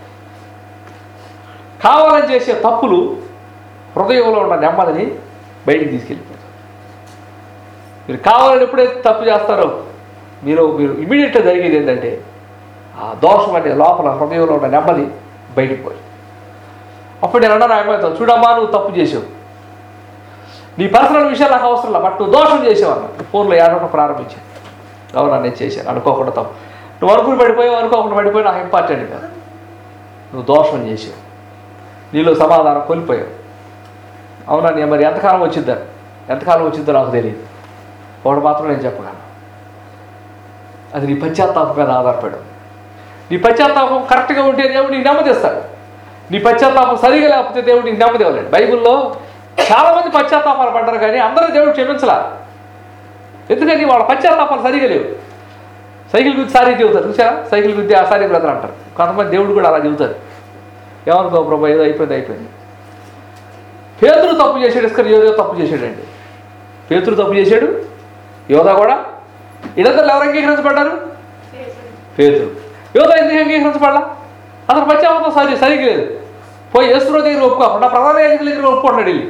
కావాలని చేసే తప్పులు హృదయంలో ఉన్న నెమ్మదిని బయటికి తీసుకెళ్ళిపోతారు మీరు కావాలని ఎప్పుడైతే తప్పు చేస్తారో మీరు మీరు ఇమీడియట్గా జరిగేది ఏంటంటే ఆ దోషం అనే లోపల హృదయంలో ఉన్న నెమ్మది బయటికి పోయి అప్పుడు నేను అన్నాను ఆయనతో చూడమ్మా నువ్వు తప్పు చేసావు నీ పర్సనల్ విషయాలు నాకు అవసరం లేదు బట్ నువ్వు దోషం చేసావు అన్న ఫోన్లో ఏడవడం ప్రారంభించాను అవునా నేను చేశాను అనుకోకుండా తప్పు నువ్వు అనుకుని పడిపోయావు అనుకోకుండా పడిపోయి నాకు ఇంపార్టెంట్ కాదు నువ్వు దోషం చేసావు నీలో సమాధానం కోల్పోయావు అవునా నేను మరి ఎంతకాలం వచ్చిద్దా ఎంతకాలం వచ్చిద్దో నాకు తెలియదు ఒకటి మాత్రం నేను చెప్పగలను అది నీ పశ్చాత్తాపం మీద ఆధారపడు నీ పశ్చాత్తాపం కరెక్ట్గా ఉంటే దేవుడు నీకు నెమ్మదిస్తాడు నీ పశ్చాత్తాపం సరిగా లేకపోతే దేవుడు నీకు నెమ్మది ఇవ్వలేడు బైబిల్లో చాలామంది పశ్చాత్తాపాలు పడ్డారు కానీ అందరూ దేవుడు క్షమించలా ఎందుకని వాళ్ళ పశ్చాత్తాపాలు సరిగా లేవు సైకిల్ గుద్ది సారీ చెబుతారు చూసారా సైకిల్ గుద్ది ఆ సారీ బ్రదర్ అంటారు కొంతమంది దేవుడు కూడా అలా చెబుతారు ఏమనుకో ప్రభా ఏదో అయిపోయింది అయిపోయింది పేతురు తప్పు చేశాడు ఇసుక యోధ తప్పు చేశాడండి పేతురు తప్పు చేశాడు యోధ కూడా ఇదంతా ఎవరు అంగీకరించబడ్డారు పేతురు యోధ ఎందుకు అంగీకరించబడ్డా అతను పశ్చాత్తాపం సరి సరిగ్గా లేదు పోయి యేసురావు దగ్గర ఒప్పుకోకుండా ప్రధాన యాజకుల దగ్గర ఒప్పుకుంటున్నాడు వెళ్ళి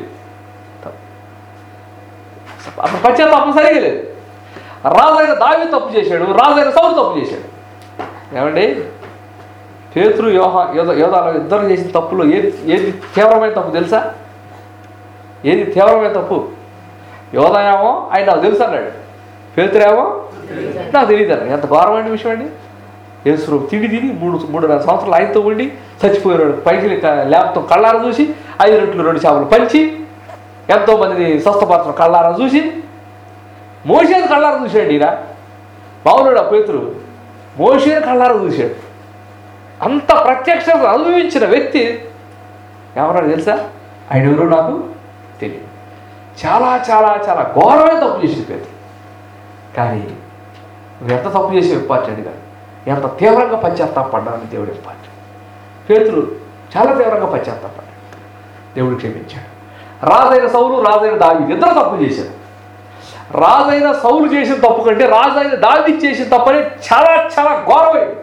అతను పశ్చాత్తాపం సరిగా లేదు రాజైన దావి తప్పు చేశాడు రాజైన సౌరు తప్పు చేశాడు ఏమండి పేతురు యోహ యోధ యోధాలు ఇద్దరు చేసిన తప్పులో ఏది ఏది తీవ్రమైన తప్పు తెలుసా ఏది తీవ్రమైన తప్పు యోధయేమో ఆయన నాకు తెలుసు అన్నాడు పేతురేమో నాకు తెలియదు అన్నాడు ఎంత ఘోరమైన విషయం అండి యేసు తిండి తిని మూడు మూడున్నర సంవత్సరాలు ఆయనతో ఉండి చచ్చిపోయాడు పైకి లేపతో కళ్ళార చూసి ఐదు రెట్లు రెండు చేపలు పంచి ఎంతో మందిని స్వస్థపరచడం కళ్ళారా చూసి మోసేది కళ్ళారా చూశాడు ఈయన మామూలుడు పేతురు మోసేది కళ్ళారా చూశాడు అంత ప్రత్యక్ష అనుభవించిన వ్యక్తి ఎవరో తెలుసా ఆయన ఎవరో నాకు తెలియదు చాలా చాలా చాలా ఘోరమైన తప్పు చేసింది పేతురు కానీ నువ్వు ఎంత తప్పు చేసే ఇంపార్టెంట్ కాదు ఎంత తీవ్రంగా పశ్చాత్తాపడ్డానని దేవుడు ఇంపార్టెంట్ పేతురు చాలా తీవ్రంగా పశ్చాత్తాపడ్డాడు దేవుడు క్షమించాడు రాజైన సౌలు రాజైన దావి ఇద్దరు తప్పు చేశారు రాజైన సౌలు చేసిన తప్పు కంటే రాజైన దావి చేసిన తప్పని చాలా చాలా ఘోరమైంది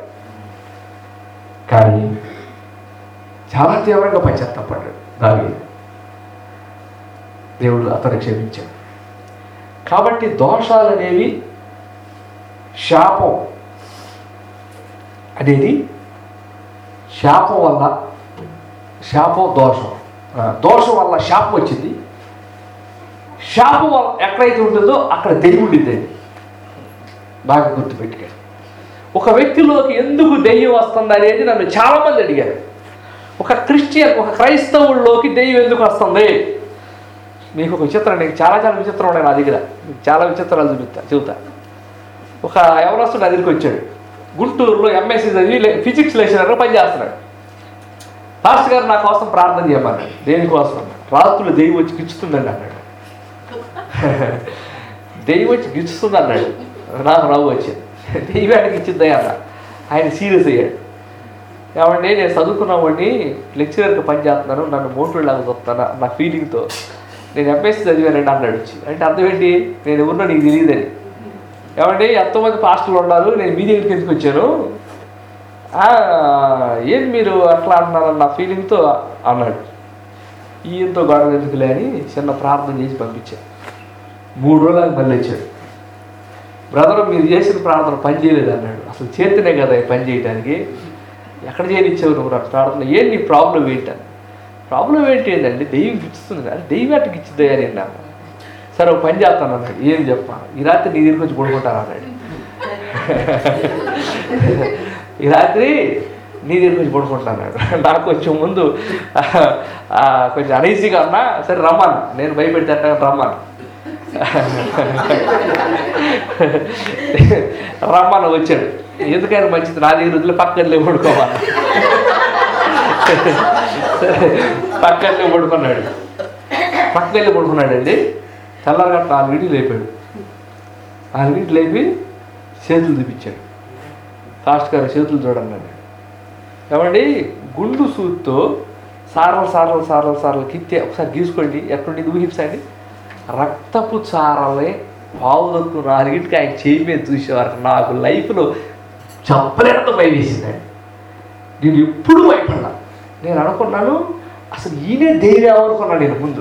కానీ చాలా తీవ్రంగా పశ్చాత్తాపడ్డాడు దావి దేవుడు అతను క్షమించాడు కాబట్టి దోషాలు అనేవి శాపం అనేది శాపం వల్ల శాపం దోషం ఆ, దోషం వల్ల శాపం వచ్చింది శాపం వల్ల ఎక్కడైతే ఉంటుందో అక్కడ దెయ్యం ఉండిద్దండి బాగా గుర్తుపెట్టుకోండి ఒక వ్యక్తిలోకి ఎందుకు దెయ్యం వస్తుంది అనేది నన్ను చాలామంది అడిగారు ఒక క్రిస్టియన్ ఒక క్రైస్తవుల్లోకి దెయ్యం ఎందుకు వస్తుంది మీకు ఒక విచిత్రం నీకు చాలా చాలా విచిత్రం ఉన్నాయి నా దగ్గర మీకు చాలా విచిత్రాలు చూపిస్తా చెబుతా ఒక ఎవరొస్తు నా దగ్గరికి వచ్చాడు గుంటూరులో ఎంఎస్సీ చదివి లే- ఫిజిక్స్ లెక్చరర్గా పనిచేస్తున్నాడు పాస్టర్ గారు నా కోసం ప్రార్థన చేయమన్నాడు దేనికోసం అన్నాడు రాత్రులు దెయ్యం వచ్చి గిచ్చుతుందండి అన్నాడు దెయ్యం వచ్చి గిచ్చుతుంది అన్నాడు నాకు నవ్వు వచ్చింది దెయ్యానికి ఇచ్చిందే అన్న ఆయన సీరియస్ అయ్యాడు ఏమండి నేను చదువుకున్నామండి లెక్చరర్కి పని చేస్తున్నాను నన్ను మోటోలాగా చూస్తాను నా ఫీలింగ్తో నేను ఎంఎస్సీ చదివానండి అన్నాడు వచ్చి అంటే అర్థం ఏంటి నేను ఎవరినో నీకు తెలియదని ఏమండి ఎంతోమంది పాస్టర్లు ఉన్నారు నేను మీ దగ్గరికి ఎందుకు వచ్చాను "ఆ, ఏం మీరు అట్లా అంటున్నారన్న ఫీలింగ్తో అన్నాడు ఈయంతో గొడవ ఎందుకులే అని చిన్న ప్రార్థన చేసి పంపించాను మూడు రోజులకు మళ్ళీ వచ్చాడు బ్రదర్ మీరు చేసిన ప్రార్థన పని చేయలేదు అన్నాడు అసలు చేతనే కదా ఈ పని చేయడానికి ఎక్కడ చేయనిచ్చావు నువ్వు నా ప్రార్థన ఏంటి నీ ప్రాబ్లం ఏంటని ప్రాబ్లం ఏంటి ఏంటండి దెయ్యం గిచ్చుతుంది కదా దెయ్యం ఎట్ట గిచ్చుద్దా అని అన్నాను సరే ఒక పని చేస్తాను అన్నాడు ఏం చెప్పా ఈ రాత్రి నీ దగ్గరికి వచ్చి పడుకుంటాను అన్నాడు ఈ రాత్రి నీ దగ్గరికి వచ్చి పడుకుంటాను అన్నాడు నాకు కొంచెం ముందు ఆ, కొంచెం అనీజీగా ఉన్నా సరే రమ్మను నేను భయపెడితే అట్లా రమ్మను రమ్మను వచ్చాడు ఎందుకైనా మంచిది నా దగ్గర వదిలే పక్కనే పడుకోమన్నా పక్కనే పడుకున్నాడు పక్కకి వెళ్ళి పడుకున్నాడండి తెల్లారగట్ట నాలుగింటికి లేపాడు నాలుగింటికి లేపి చేతులు చూపించాడు ఫాస్ట్ గారు చేతులు చూడండి అన్నాడు. ఏమండి గుండు సూత్తో సారలు సారలు సారలు సారలు కిత్తే ఒకసారి గీసుకోండి ఎక్కడుండి ఊహించండి రక్తపు చారలే పావులకు నాలుగింటికి ఆయన చేయి మీద చూసేవారు నాకు లైఫ్లో చెప్పలేనంత భయం వేసిందండి నేను ఎప్పుడు భయపడ్డా నేను అనుకున్నాను అసలు ఈయనే ధైర్యం అనుకున్నాను నేను ముందు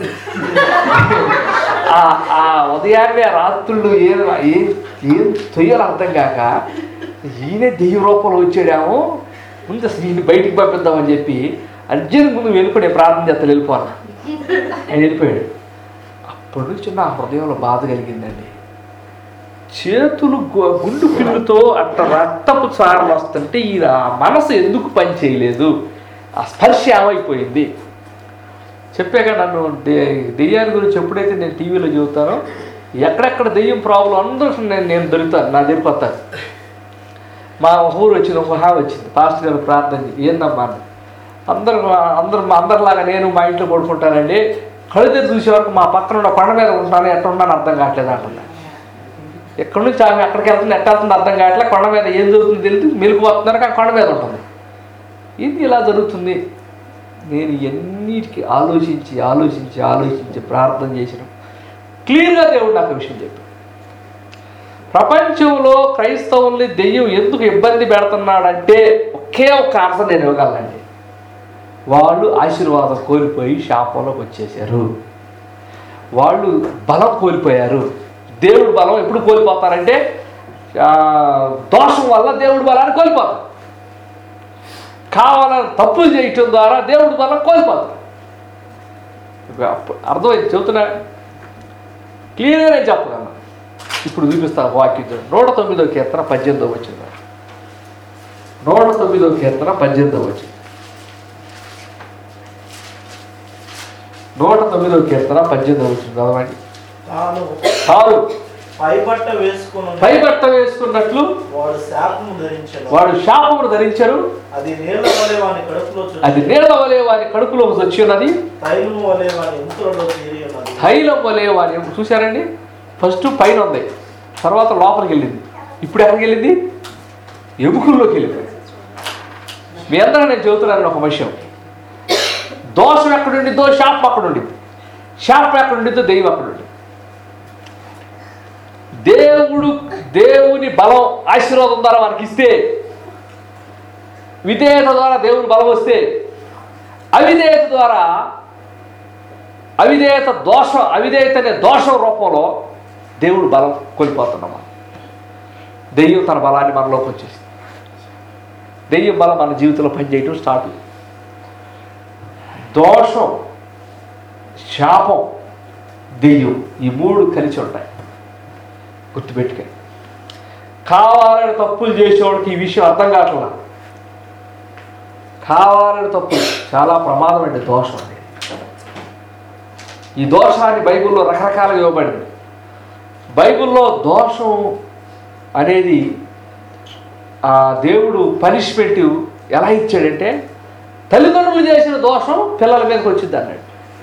ఆ ఆ ఉదయాన్నే రాత్రులు ఏం ఏం ఏం తొయ్యాలి అర్థం కాక ఈయనే దెయ్య రూపంలో వచ్చాడేమో ముందు అసలు ఈయన బయటికి పంపిద్దామని చెప్పి అర్జున్ ముందు వెళ్ళిపోయి ప్రార్థన చేస్తా వెళ్ళిపోను ఆయన వెళ్ళిపోయాడు అప్పటి నుంచి నా హృదయంలో బాధ కలిగిందండి చేతులు గు- గుండు పిల్లుతో అట్ట రక్తపు చారలు వస్తుంటే ఈ ఆ మనసు ఎందుకు పని చేయలేదు ఆ స్పర్శ ఏమైపోయింది చెప్పాక నన్ను దె- దెయ్యాల గురించి ఎప్పుడైతే నేను టీవీలో చూస్తానో ఎక్కడెక్కడ దెయ్యం ప్రాబ్లం అందరూ నేను నేను దొరుకుతాను నా దగ్గరికి వస్తాను మా ఊరు వచ్చింది ఒక హా వచ్చింది పాస్టర్ గారు ప్రార్థన చేయి. ఏందమ్మా అని అందరు అందరు మా అందరిలాగా నేను మా ఇంట్లో పడుకుంటానండి కళ్ళు తెరిచి చూసే వరకు మా పక్కన ఉన్న కొండ మీద ఉంటాను ఎట్లా ఉన్నాను అర్థం కావట్లేదు అంటున్నా ఎక్కడి నుంచి ఆమె ఎక్కడికి వెళ్తుంది ఎట్ట వెళ్తుంది అర్థం కావట్లేదు కొండ మీద ఏం జరుగుతుంది తెలియదు మెలుగు వస్తున్నారు కానీ కొండ మీద ఉంటుంది ఇది ఇలా జరుగుతుంది నేను ఎన్నిటికీ ఆలోచించి ఆలోచించి ఆలోచించి ప్రార్థన చేసిన క్లియర్గా దేవుడు నాకు ఆ విషయం చెప్పాడు ప్రపంచంలో క్రైస్తవుల్ని దెయ్యం ఎందుకు ఇబ్బంది పెడుతున్నాడంటే ఒకే ఒక ఆన్సర్ నేను ఇవ్వగలనండి వాళ్ళు ఆశీర్వాదం కోల్పోయి శాపంలోకి వచ్చేసారు వాళ్ళు బలం కోల్పోయారు దేవుడు బలం ఎప్పుడు కోల్పోతారంటే ఆ, దోషం వల్ల దేవుడు బలాన్ని కోల్పోతారు కావాలని తప్పులు చేయటం ద్వారా దేవుడు బలం కోల్పోతారు ఇప్పుడు అప్పుడు అర్థమైంది చెబుతున్నా క్లియర్గా నేను చెప్పగలను ఇప్పుడు చూపిస్తాను వాక్యం చూడండి. నూట తొమ్మిదో కీర్తన పద్దెనిమిదో వచ్చింది నూట తొమ్మిదో కీర్తన పద్దెనిమిదో వచ్చింది నూట తొమ్మిదో కీర్తన పద్దెనిమిదో వచ్చింది చదవండి తాను కాదు పైబట్ట వేసుకుని పై బట్ట వేసుకున్నట్లు వాడు శాపము ధరించను వాడు శాపమును ధరించరు అది నీళ్ల వలె వాని కడుపులో చుట్టి, అది నీళ్ళ వలె వారి కడుపులో వచ్చి ఉన్నది తైలము వలె వాని ఇంతులలో చేరి ఉన్నది తైలం వలె వారి చూశారండి ఫస్ట్ పైన ఉంది తర్వాత లోపలికి వెళ్ళింది ఇప్పుడు ఎక్కడికి వెళ్ళింది ఎముకల్లోకి వెళ్ళింది మీ అందరూ నేను చెబుతున్నాను ఒక విషయం దోషం ఎక్కడుండిద్దో శాపం అక్కడ ఉండిద్ది శాపం ఎక్కడ ఉండిద్దో దెయ్యం అక్కడ ఉండిద్ది దేవుడు దేవుని బలం ఆశీర్వాదం ద్వారా మనకి ఇస్తే విధేయత ద్వారా దేవుని బలం వస్తే అవిధేయత ద్వారా అవిధేయత దోషం అవిధేయత అనే దోషం రూపంలో దేవుడు బలం కోల్పోతున్నాం మనం. దెయ్యం తన బలాన్ని మనలోకి వచ్చేసి దెయ్యం బలం మన జీవితంలో పనిచేయటం స్టార్ట్ దోషం శాపం దెయ్యం ఈ మూడు కలిసి ఉంటాయి గుర్తుపెట్టుకే కావాలని తప్పులు చేసేవాడికి ఈ విషయం అర్థం కావట్లా కావాలని తప్పులు చాలా ప్రమాదం అండి దోషం అనేది ఈ దోషాన్ని బైబిల్లో రకరకాలుగా ఇవ్వబడింది బైబిల్లో దోషం అనేది ఆ దేవుడు పనిష్మెంట్ ఎలా ఇచ్చాడంటే తల్లిదండ్రులు చేసిన దోషం పిల్లల మీదకి వచ్చింది అన్నాడు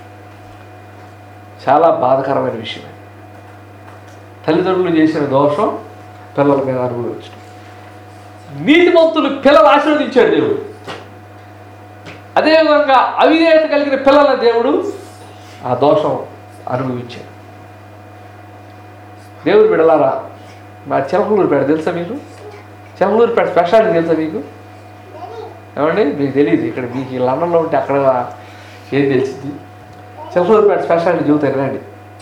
చాలా బాధకరమైన విషయం అది. తల్లిదండ్రులు చేసిన దోషం పిల్లల మీద అనుభవించడం నీతిమంతులు పిల్లలు ఆశీర్వదించాడు దేవుడు అదేవిధంగా అవిధేయత కలిగిన పిల్లల దేవుడు ఆ దోషం అనుభవించాడు దేవుడు బిడలారా మా చిలకలూరుపేట తెలుసా మీకు చిలకలూరుపేట స్పెషాలిటీ తెలుసా మీకు ఏమండి మీకు తెలియదు ఇక్కడ మీకు ఈ లండన్లో ఉంటే అక్కడ ఏం తెలిసింది చిలకలూరుపేట స్పెషాలిటీ చూతారు రండి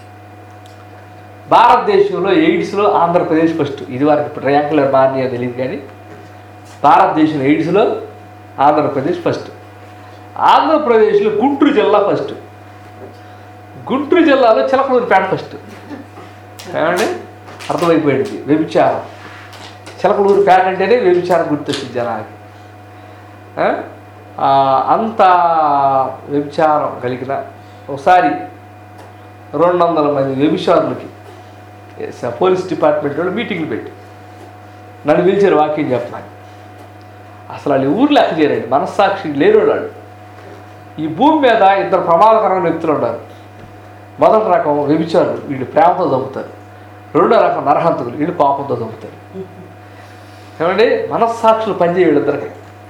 భారతదేశంలో ఎయిడ్స్లో ఆంధ్రప్రదేశ్ ఫస్ట్ ఇది వరకు ఇప్పుడు ర్యాంకులు మారినాయో తెలియదు కానీ భారతదేశంలో ఎయిడ్స్లో ఆంధ్రప్రదేశ్ ఫస్ట్ ఆంధ్రప్రదేశ్లో గుంటూరు జిల్లా ఫస్ట్ గుంటూరు జిల్లాలో చిలకలూరుపేట ఫస్ట్ ఏమండి అర్థమైపోయింది వ్యభిచారం చిలకలూరుపేట అంటేనే వ్యభిచారం గుర్తొచ్చింది జనానికి ఆ? ఆ, అంత వ్యభిచారం కలిగిన ఒకసారి రెండు వందల మంది వ్యభిచారులకి ఎస్, పోలీస్ డిపార్ట్మెంట్ వాళ్ళు మీటింగ్లు పెట్టి నన్ను పిలిచారు వాక్యం చెప్పడానికి అసలు వాళ్ళు ఊరు లెక్క చేయరండి మనస్సాక్షి లేని వాళ్ళు ఈ భూమి మీద ఇద్దరు ప్రమాదకరమైన వ్యక్తులు ఉన్నారు మొదటి రకం వ్యభిచారులు వీళ్ళు ప్రేమతో చంపుతారు రెండో రకం నరహంతకులు వీళ్ళు పాపంతో చంపుతారు ఏమండి మనస్సాక్షులు పనిచేయ వీళ్ళిద్దరికి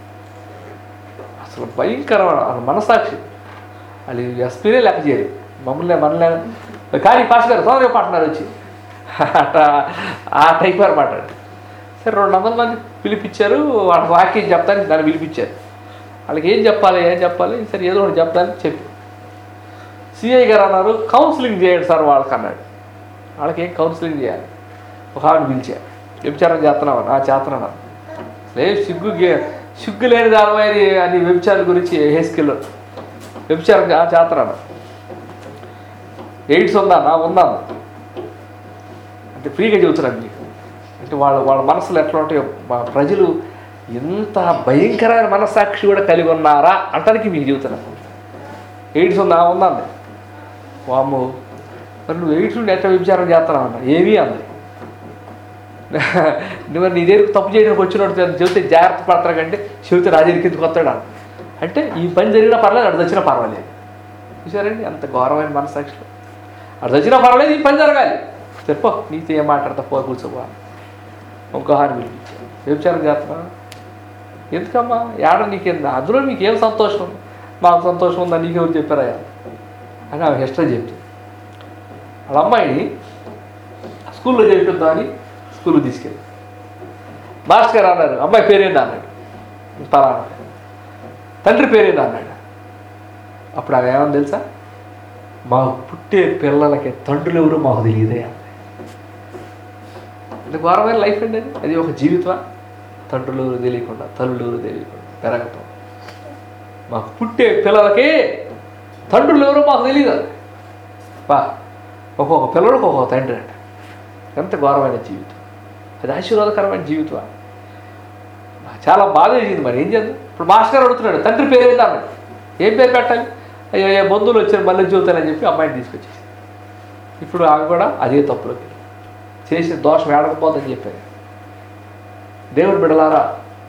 అసలు భయంకరమైన అసలు మనస్సాక్షి వాళ్ళు ఎస్పీనే లెక్క చేయరు మమ్మల్ని మనల్ని కానీ పాస్ గారు తొందరగా పాటున్నారు వచ్చి అట్ట ఆ టైప్ అనమాట సరే రెండు వందల మంది పిలిపించారు వాళ్ళ వాక్యం చెప్తానికి దాన్ని పిలిపించారు వాళ్ళకి ఏం చెప్పాలి ఏం చెప్పాలి సరే ఏదో ఒకటి చెప్తానికి చెప్పి సిఐ గారు అన్నారు కౌన్సిలింగ్ చేయండి సార్ వాళ్ళకి అన్నాడు వాళ్ళకి ఏం కౌన్సిలింగ్ చేయాలి ఒక ఆవిడ పిలిచారు వ్యభిచారం చేస్తున్నావు ఆ చేస్తున్నాను లేదు సిగ్గు గే- సిగ్గు లేని దానివైన అని వ్యభిచారం గురించి హేస్కిల్లో వ్యభిచారం చే- చేస్తున్నాను ఎయిడ్స్ ఉందా నా ఉందాను అంటే ఫ్రీగా చెబుతున్నాను మీకు అంటే వాళ్ళ వాళ్ళ మనసులు ఎట్లా ఉంటాయో మా ప్రజలు ఎంత భయంకరమైన మనస్సాక్షి కూడా కలిగి ఉన్నారా అంటానికి మీకు చెబుతున్నాను ఎయిడ్స్ ఉందా ఉందండి వాము మరి నువ్వు ఎయిడ్స్ నుండి ఎట్లా వ్యభిచారం చేస్తున్నావు అన్న ఏమీ అంది నువ్వు నీ దగ్గరికి తప్పు చేయడానికి వచ్చినట్టు చెబితే జాగ్రత్త పడతారు కంటే చెబితే రాజు కిందకి వస్తాడు అన్న. అంటే ఈ పని జరిగినా పర్లేదు అటు వచ్చినా పర్వాలేదు చూసారండి అంత ఘోరమైన మనసాక్షిలో అటు వచ్చినా పర్వాలేదు ఈ పని జరగాలి చెప్పు నీతో ఏం మాట్లాడతా పో కూర్చోబా ఇంకో హాని పిలిపించాను వ్యభిచారం చేస్తున్నా ఎందుకమ్మా ఏడ నీకేందా అందులో నీకేం సంతోషం ఉంది? మాకు సంతోషం ఉందా నీకెవరు చెప్పారా అని ఆమె హిస్టరీ చెప్తుంది వాళ్ళ అమ్మాయిని స్కూల్లో చేర్పిద్దామని స్కూల్కి తీసుకెళ్ళి మాస్టర్ గారు అన్నారు అమ్మాయి పేరేందా అన్నాడు పలానా తండ్రి పేరేందా అన్నాడు అప్పుడు ఆమె ఏమని తెలుసా మాకు పుట్టే పిల్లలకి తండ్రులు ఎవరు మాకు తెలియదే అంది. ఇది ఘోరమైన లైఫ్ అండి అది అది ఒక జీవితం తండ్రులు ఎవరు తెలియకుండా తల్లులు ఎవరు తెలియకుండా పెరగటం మాకు పుట్టే పిల్లలకి తండ్రులు ఎవరో మాకు తెలియదు బా ఒక్కొక్క పిల్లడికి ఒక్కొక్క తండ్రి అంట ఎంత ఘోరమైన జీవితం అది ఆశీర్వాదకరమైన జీవితం నాకు చాలా బాధ వేసింది మరి ఏం చేద్దాం ఇప్పుడు మాస్టర్ గారు అడుగుతున్నాడు తండ్రి పేరు ఏంటి అన్నాడు ఏం పేరు పెట్టాలి అయ్యో ఏ బంధువులు వచ్చారు మళ్ళీ జీవితాలని చెప్పి అమ్మాయిని తీసుకొచ్చేసి ఇప్పుడు ఆమె కూడా అదే తప్పులోకి చేసిన దోషం ఏడకపోదని చెప్పారు దేవుడు బిడలారా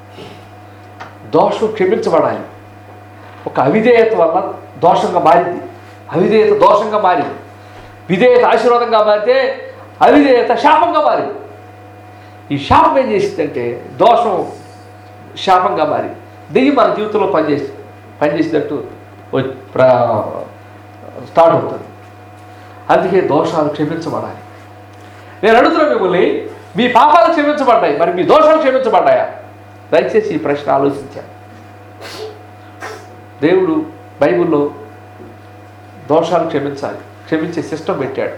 దోషం క్షమించబడాలి ఒక అవిధేయత వల్ల దోషంగా మారింది అవిధేయత దోషంగా మారింది విధేయత ఆశీర్వాదంగా మారితే అవిధేయత శాపంగా మారింది ఈ శాపం ఏం చేసిందంటే దోషం శాపంగా మారి దెయ్యం మన జీవితంలో పనిచేసి పనిచేసినట్టు వ- ప్ర స్టార్ట్ అవుతుంది అందుకే దోషాలు క్షమించబడాలి నేను అడుగుతున్నా మిమ్మల్ని మీ పాపాలు క్షమించబడ్డాయి మరి మీ దోషాలు క్షమించబడ్డాయా దయచేసి ఈ ప్రశ్న ఆలోచించాను దేవుడు బైబిల్లో దోషాలు క్షమించాలి క్షమించే సిస్టమ్ పెట్టాడు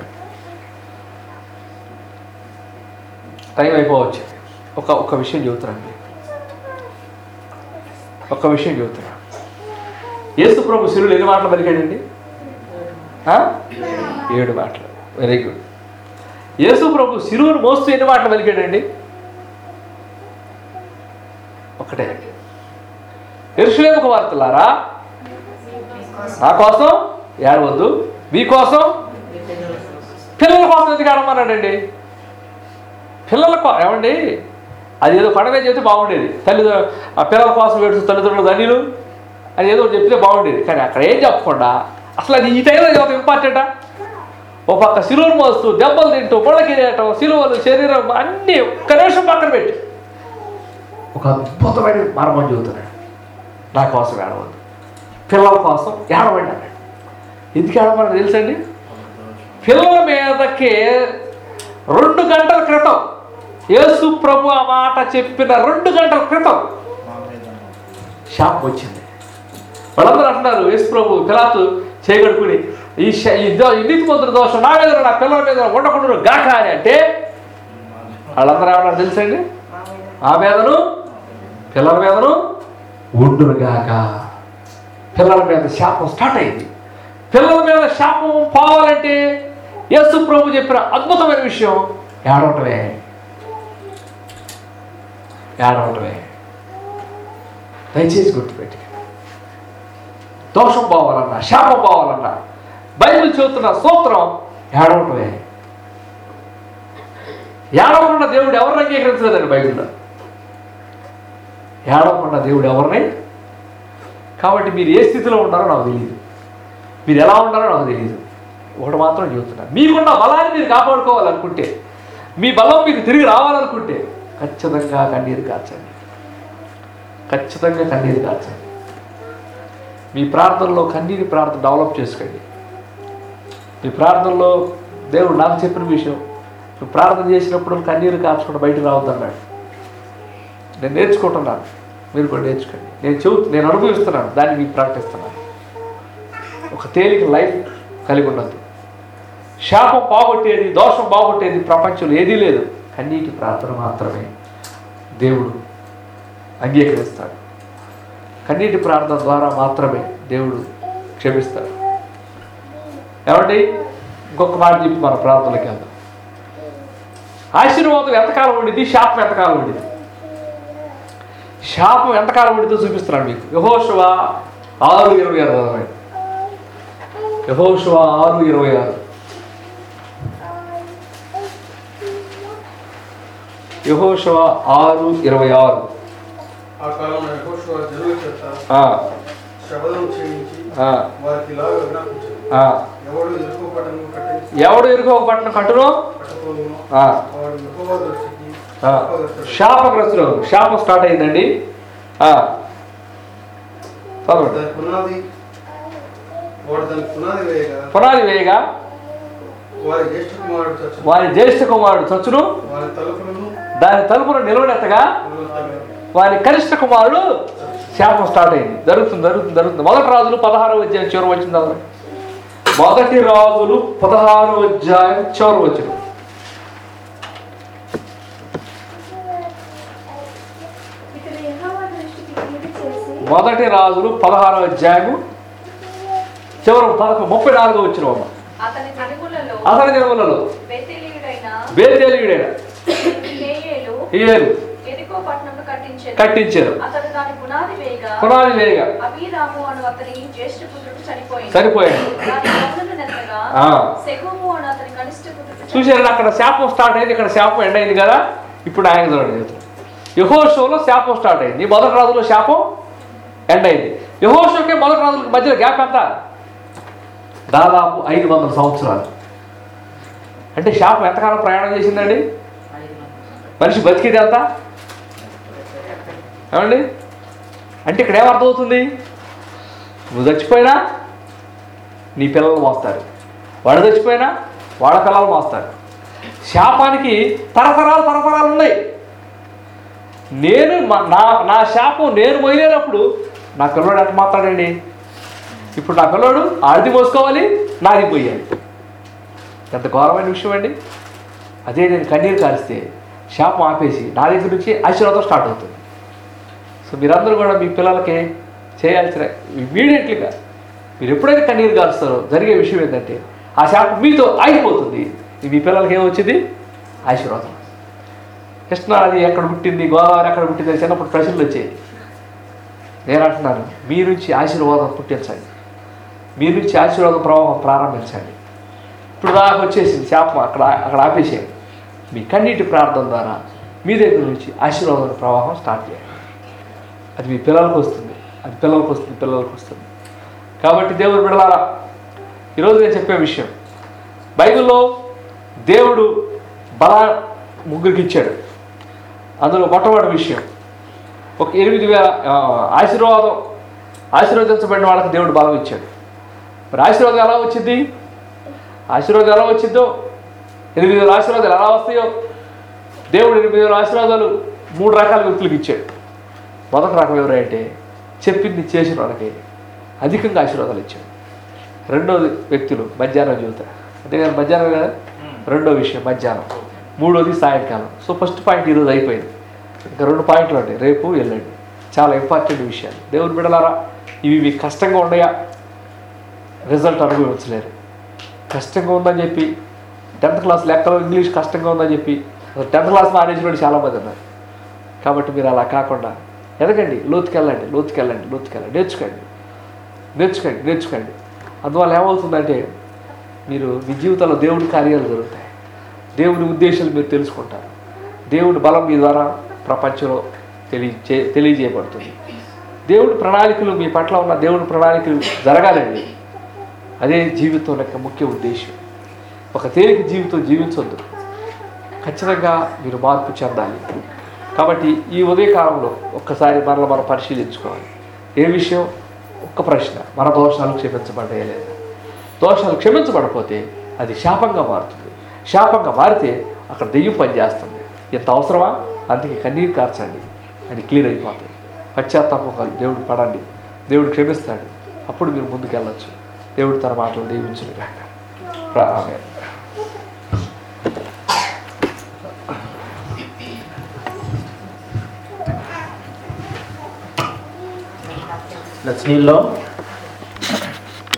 టైం అయిపోవచ్చు ఒక ఒక విషయం చెబుతున్నాను ఒక విషయం చెబుతున్నా యేసు ప్రభు శిలువులు ఎన్ని మాటలు పలికాడండి ఆ? ఏడు మాటలు వెరీ గుడ్ యేసు ప్రభు శిలువును మోస్తూ ఎన్ని మాటలు పలికాడండి ఒకటే ఎరుసలేముకు వార్తలారా నా కోసం ఏడవద్దు మీకోసం పిల్లల కోసం ఎందుకు ఏడమన్నాడండి పిల్లల కో ఏమండి అది ఏదో పండగ చెప్తే బాగుండేది తల్లిదండ్రులు ఆ పిల్లల కోసం ఏడుస్తూ తల్లిదండ్రులు ధనిలు అని ఏదో ఒకటి చెప్తే బాగుండేది కానీ అక్కడ ఏం చెప్పకుండా అసలు అది ఈ టైంలో చదువుతా ఇంపార్టెంటా ఒక పక్క సిలువలు మోస్తూ దెబ్బలు తింటూ పొడకిరేయటం సిలువలు శరీరం అన్నీ ఒక్క నిమిషం పక్కన పెట్టి ఒక అద్భుతమైన మర్మం చెబుతున్నాడు నా కోసం ఏడవద్దు పిల్లల కోసం ఏడవండి అన్నాడు ఎందుకు ఏడవమని తెలుసండి పిల్లల మీదకి రెండు గంటల క్రితం యేసు ప్రభు ఆ మాట చెప్పిన రెండు గంటల క్రితం శాపం వచ్చింది వాళ్ళందరూ అంటున్నారు యేసు ప్రభు పిలాతు చేయగడుకుని ఈ శ- ఈ దో- ఈ నీతిమంతుల దోషం నా మీద నా పిల్లల మీద ఉండకుండా గాక అని అంటే వాళ్ళందరూ ఏమన్నారు తెలుసండి ఆ మీదను పిల్లల మీదను ఉండునుగాక పిల్లల మీద శాపం స్టార్ట్ అయింది పిల్లల మీద శాపం పోవాలంటే యేసు ప్రభు చెప్పిన అద్భుతమైన విషయం ఏడవటమే ఏడవటమే దయచేసి గుర్తుపెట్టి దోషం పోవాలన్నా శాపం పోవాలన్నా బైబిల్ చదువుతున్న సూత్రం ఏడవటమే ఏడవకుండా దేవుడు ఎవరిని అంగీకరించలేదండి బైబిల్లో ఏడవకుండా దేవుడు ఎవరిని కాబట్టి మీరు ఏ స్థితిలో ఉన్నారో నాకు తెలియదు మీరు ఎలా ఉన్నారో నాకు తెలియదు ఒకటి మాత్రం చెబుతున్నా మీకున్న బలాన్ని మీరు కాపాడుకోవాలనుకుంటే మీ బలం మీకు తిరిగి రావాలనుకుంటే ఖచ్చితంగా కన్నీరు కార్చండి ఖచ్చితంగా కన్నీరు కార్చండి మీ ప్రార్థనలో కన్నీరు ప్రార్థన డెవలప్ చేసుకోండి మీ ప్రార్థనలో దేవుడు నాకు చెప్పిన విషయం నువ్వు ప్రార్థన చేసినప్పుడు కన్నీరు కార్చకుండా బయటకు రావద్దన్నాడు నేను నేర్చుకుంటున్నాను మీరు కూడా నేర్చుకోండి నేను చెబు నేను అనుభవిస్తున్నాను దాన్ని మీకు ప్రకటిస్తున్నాను ఒక తేలిక లైఫ్ కలిగి ఉండదు శాపం బాగొట్టేది దోషం బాగొట్టేది ప్రపంచంలో ఏదీ లేదు కన్నీటి ప్రార్థన మాత్రమే దేవుడు అంగీకరిస్తాడు కన్నీటి ప్రార్థన ద్వారా మాత్రమే దేవుడు క్షమిస్తాడు ఏమండి ఇంకొక మాట చెప్పి మన ప్రార్థనకి వెళ్దాం ఆశీర్వాదం ఎంతకాలం ఉండింది శాపం ఎంతకాలం ఉండింది శాపం ఎంతకాలం ఉండిందో చూపిస్తున్నాను మీకు యహోశివ ఆరు ఇరవై ఆరు చదవండి. యెహోషువ ఆరు ఇరవై ఆరు యెహోషువ ఆరు ఇరవై ఆరు ఆ కాలంలో యెహోషువ జనుల చేత ఆ, శబదం చేయించి ఆ, వారికి ఇలాగ విజ్ఞాపించాడు ఆ. ఎవడు ఎరుకో పట్టణం కట్టి ఎవడు ఇరుకో ఒక పట్టణం కట్టును కట్టుకోను ఆ, వాడు యెహోవా దృష్టికి ఆ. శాపగ్రస్తుడు. శాపగ్రస్తుడు శాపం స్టార్ట్ అయిందండి ఆ. చదవండి దాని పునాది వాడు దాని పునాది వేయగా పునాది వేయగా వారి జ్యేష్ఠ కుమారుడు చచ్చు వారి జ్యేష్ఠ కుమారుడు చచ్చును వారి తలుపులను దాని తలుపును నిలవనెత్తగా నిలువెత్తగా వారి కనిష్ట కుమారుడు శాపం స్టార్ట్ అయింది జరుగుతుంది జరుగుతుంది జరుగుతుంది మొదటి రాజులు పదహారో అధ్యాయం చివరి వచ్చింది చదవండి. మొదటి రాజులు పదహారో అధ్యాయం చివరి వచ్చిన ఇతడు యెహోవా దృష్టికి కీడు చేసి మొదటి రాజులు పదహారో అధ్యాయము చివరి పదకొ ముప్పై నాలుగో వచ్చిన అతని దినములలో అతని దినములలో బెతెలీయుడైన బేతేలియుడైన హేయేలు ఏలు ఎరికో పట్టణంను కట్టించాడు కట్టించారు అతడు దాని పునాది వేయగా పునాది వేయగా అభిరాము అను అతని జ్యేష్ఠ పుత్రుడు చనిపోయింది సరిపోయాడు దాని పనులను నెత్తగా ఆ. సెగుము అను అతని కనిష్ట పుత్రుడు చూశారు అక్కడ శాపం స్టార్ట్ అయింది ఇక్కడ శాపం ఎండ్ అయింది కదా ఇప్పుడు ఆయన చూడండి యహోషోలో శాపం స్టార్ట్ అయింది మొదటి రాజులో శాపం ఎండ్ అయింది యహోషోకి మొదటి రాజులకి మధ్యలో గ్యాప్ ఎంత దాదాపు ఐదు వందల సంవత్సరాలు అంటే శాపం ఎంతకాలం ప్రయాణం చేసిందండి మనిషి బతికేది ఎంత ఏమండి అంటే ఇక్కడ ఏమర్థమవుతుంది నువ్వు చచ్చిపోయినా నీ పిల్లలు మోస్తారు వాడు చచ్చిపోయినా వాళ్ళ పిల్లలు మోస్తారు శాపానికి తరతరాలు తరతరాలు ఉన్నాయి నేను మా- నా నా శాపం నేను మొయ్యలేనప్పుడు నా పిల్లడు ఎట్లా మాట్లాడండి ఇప్పుడు నా పిల్లడు ఆడిది మోసుకోవాలి నాది పోయాలి ఎంత ఘోరమైన విషయం అండి అదే నేను కన్నీరు కాలిస్తే శాపం ఆపేసి నా దగ్గర నుంచి ఆశీర్వాదం స్టార్ట్ అవుతుంది సో మీరందరూ కూడా మీ పిల్లలకి చేయాల్సిన ఇమీడియట్లీగా మీరు ఎప్పుడైతే కన్నీరు కాలుస్తారో జరిగే విషయం ఏంటంటే ఆ శాపం మీతో ఆగిపోతుంది మీ పిల్లలకి ఏమొచ్చింది ఆశీర్వాదం కృష్ణా అది ఎక్కడ పుట్టింది గోదావరి ఎక్కడ పుట్టింది అని చిన్నప్పుడు ప్రశ్నలు వచ్చాయి నేను అంటున్నాను మీ నుంచి ఆశీర్వాదం పుట్టించండి మీ నుంచి ఆశీర్వాదం ప్రవాహం ప్రారంభించండి ఇప్పుడు దాకా వచ్చేసింది శాపం అక్కడ అక్కడ ఆపేసేయండి మీ కన్నీటి ప్రార్థన ద్వారా మీ దగ్గర నుంచి ఆశీర్వాదం ప్రవాహం స్టార్ట్ చేయండి అది మీ పిల్లలకు వస్తుంది అది పిల్లలకు వస్తుంది పిల్లలకు వస్తుంది కాబట్టి దేవుడు విడలారా ఈరోజు నేను చెప్పే విషయం బైబిల్లో దేవుడు బల ముగ్గురికి ఇచ్చాడు అందులో మొట్టమొదటి విషయం ఒక ఎనిమిది వేల ఆ, ఆశీర్వాదం ఆశీర్వదించబడిన వాళ్ళకి దేవుడు బలం ఇచ్చాడు మరి ఆశీర్వాదం ఎలా వచ్చింది ఆశీర్వాదం ఎలా వచ్చిందో ఎనిమిది వేల ఆశీర్వాదాలు ఎలా వస్తాయో దేవుడు ఎనిమిది వేల ఆశీర్వాదాలు మూడు రకాల వ్యక్తులకు ఇచ్చాడు మొదటి రకం ఎవరంటే చెప్పింది చేసిన వాళ్ళకి అధికంగా ఆశీర్వాదాలు ఇచ్చాడు రెండోది వ్యక్తులు మధ్యాహ్నం జీవితం అంతేగాని మధ్యాహ్నం కదా రెండో విషయం మధ్యాహ్నం మూడోది సాయంకాలం సో ఫస్ట్ పాయింట్ ఈరోజు అయిపోయింది ఇంకా రెండు పాయింట్లు ఉంటాయి రేపు ఎల్లండి చాలా ఇంపార్టెంట్ విషయాలు దేవుని బిడలారా ఇవి మీకు కష్టంగా ఉన్నాయా రిజల్ట్ అనుభవించలేరు కష్టంగా ఉందని చెప్పి టెన్త్ క్లాస్ లెక్కలో ఇంగ్లీష్ కష్టంగా ఉందని చెప్పి టెన్త్ క్లాస్ మానేసిన వాళ్ళు చాలామంది ఉన్నారు కాబట్టి మీరు అలా కాకుండా ఎదగండి లోతుకెళ్ళండి లోతుకెళ్ళండి లోతుకెళ్ళండి నేర్చుకోండి నేర్చుకోండి నేర్చుకోండి అందువల్ల ఏమవుతుందంటే మీరు మీ జీవితంలో దేవుడి కార్యాలు జరుగుతాయి దేవుని ఉద్దేశాలు మీరు తెలుసుకుంటారు దేవుని బలం మీ ద్వారా ప్రపంచంలో తెలియచే తెలియజేయబడుతుంది దేవుడి ప్రణాళికలు మీ పట్ల ఉన్న దేవుడి ప్రణాళికలు జరగాలండి అదే జీవితం యొక్క ముఖ్య ఉద్దేశం ఒక తేలిక జీవితం జీవించొద్దు ఖచ్చితంగా మీరు మార్పు చెందాలి కాబట్టి ఈ ఉదయకాలంలో ఒక్కసారి మనల్ని మనం పరిశీలించుకోవాలి ఏ విషయం ఒక్క ప్రశ్న మన దోషాలు క్షమించబడ్డాయా లేదా దోషాలు క్షమించబడపోతే అది శాపంగా మారుతుంది శాపంగా మారితే అక్కడ దెయ్యం పనిచేస్తుంది ఎంత అవసరమా అందుకే కన్నీరు కార్చండి అది క్లియర్ అయిపోతుంది పశ్చాత్తాపం కాదు దేవుడు పడండి దేవుడు క్షమిస్తాడు అప్పుడు మీరు ముందుకు వెళ్ళొచ్చు దేవుడు తన మాటలు దీవించును కాక ఆమె Let's kneel down.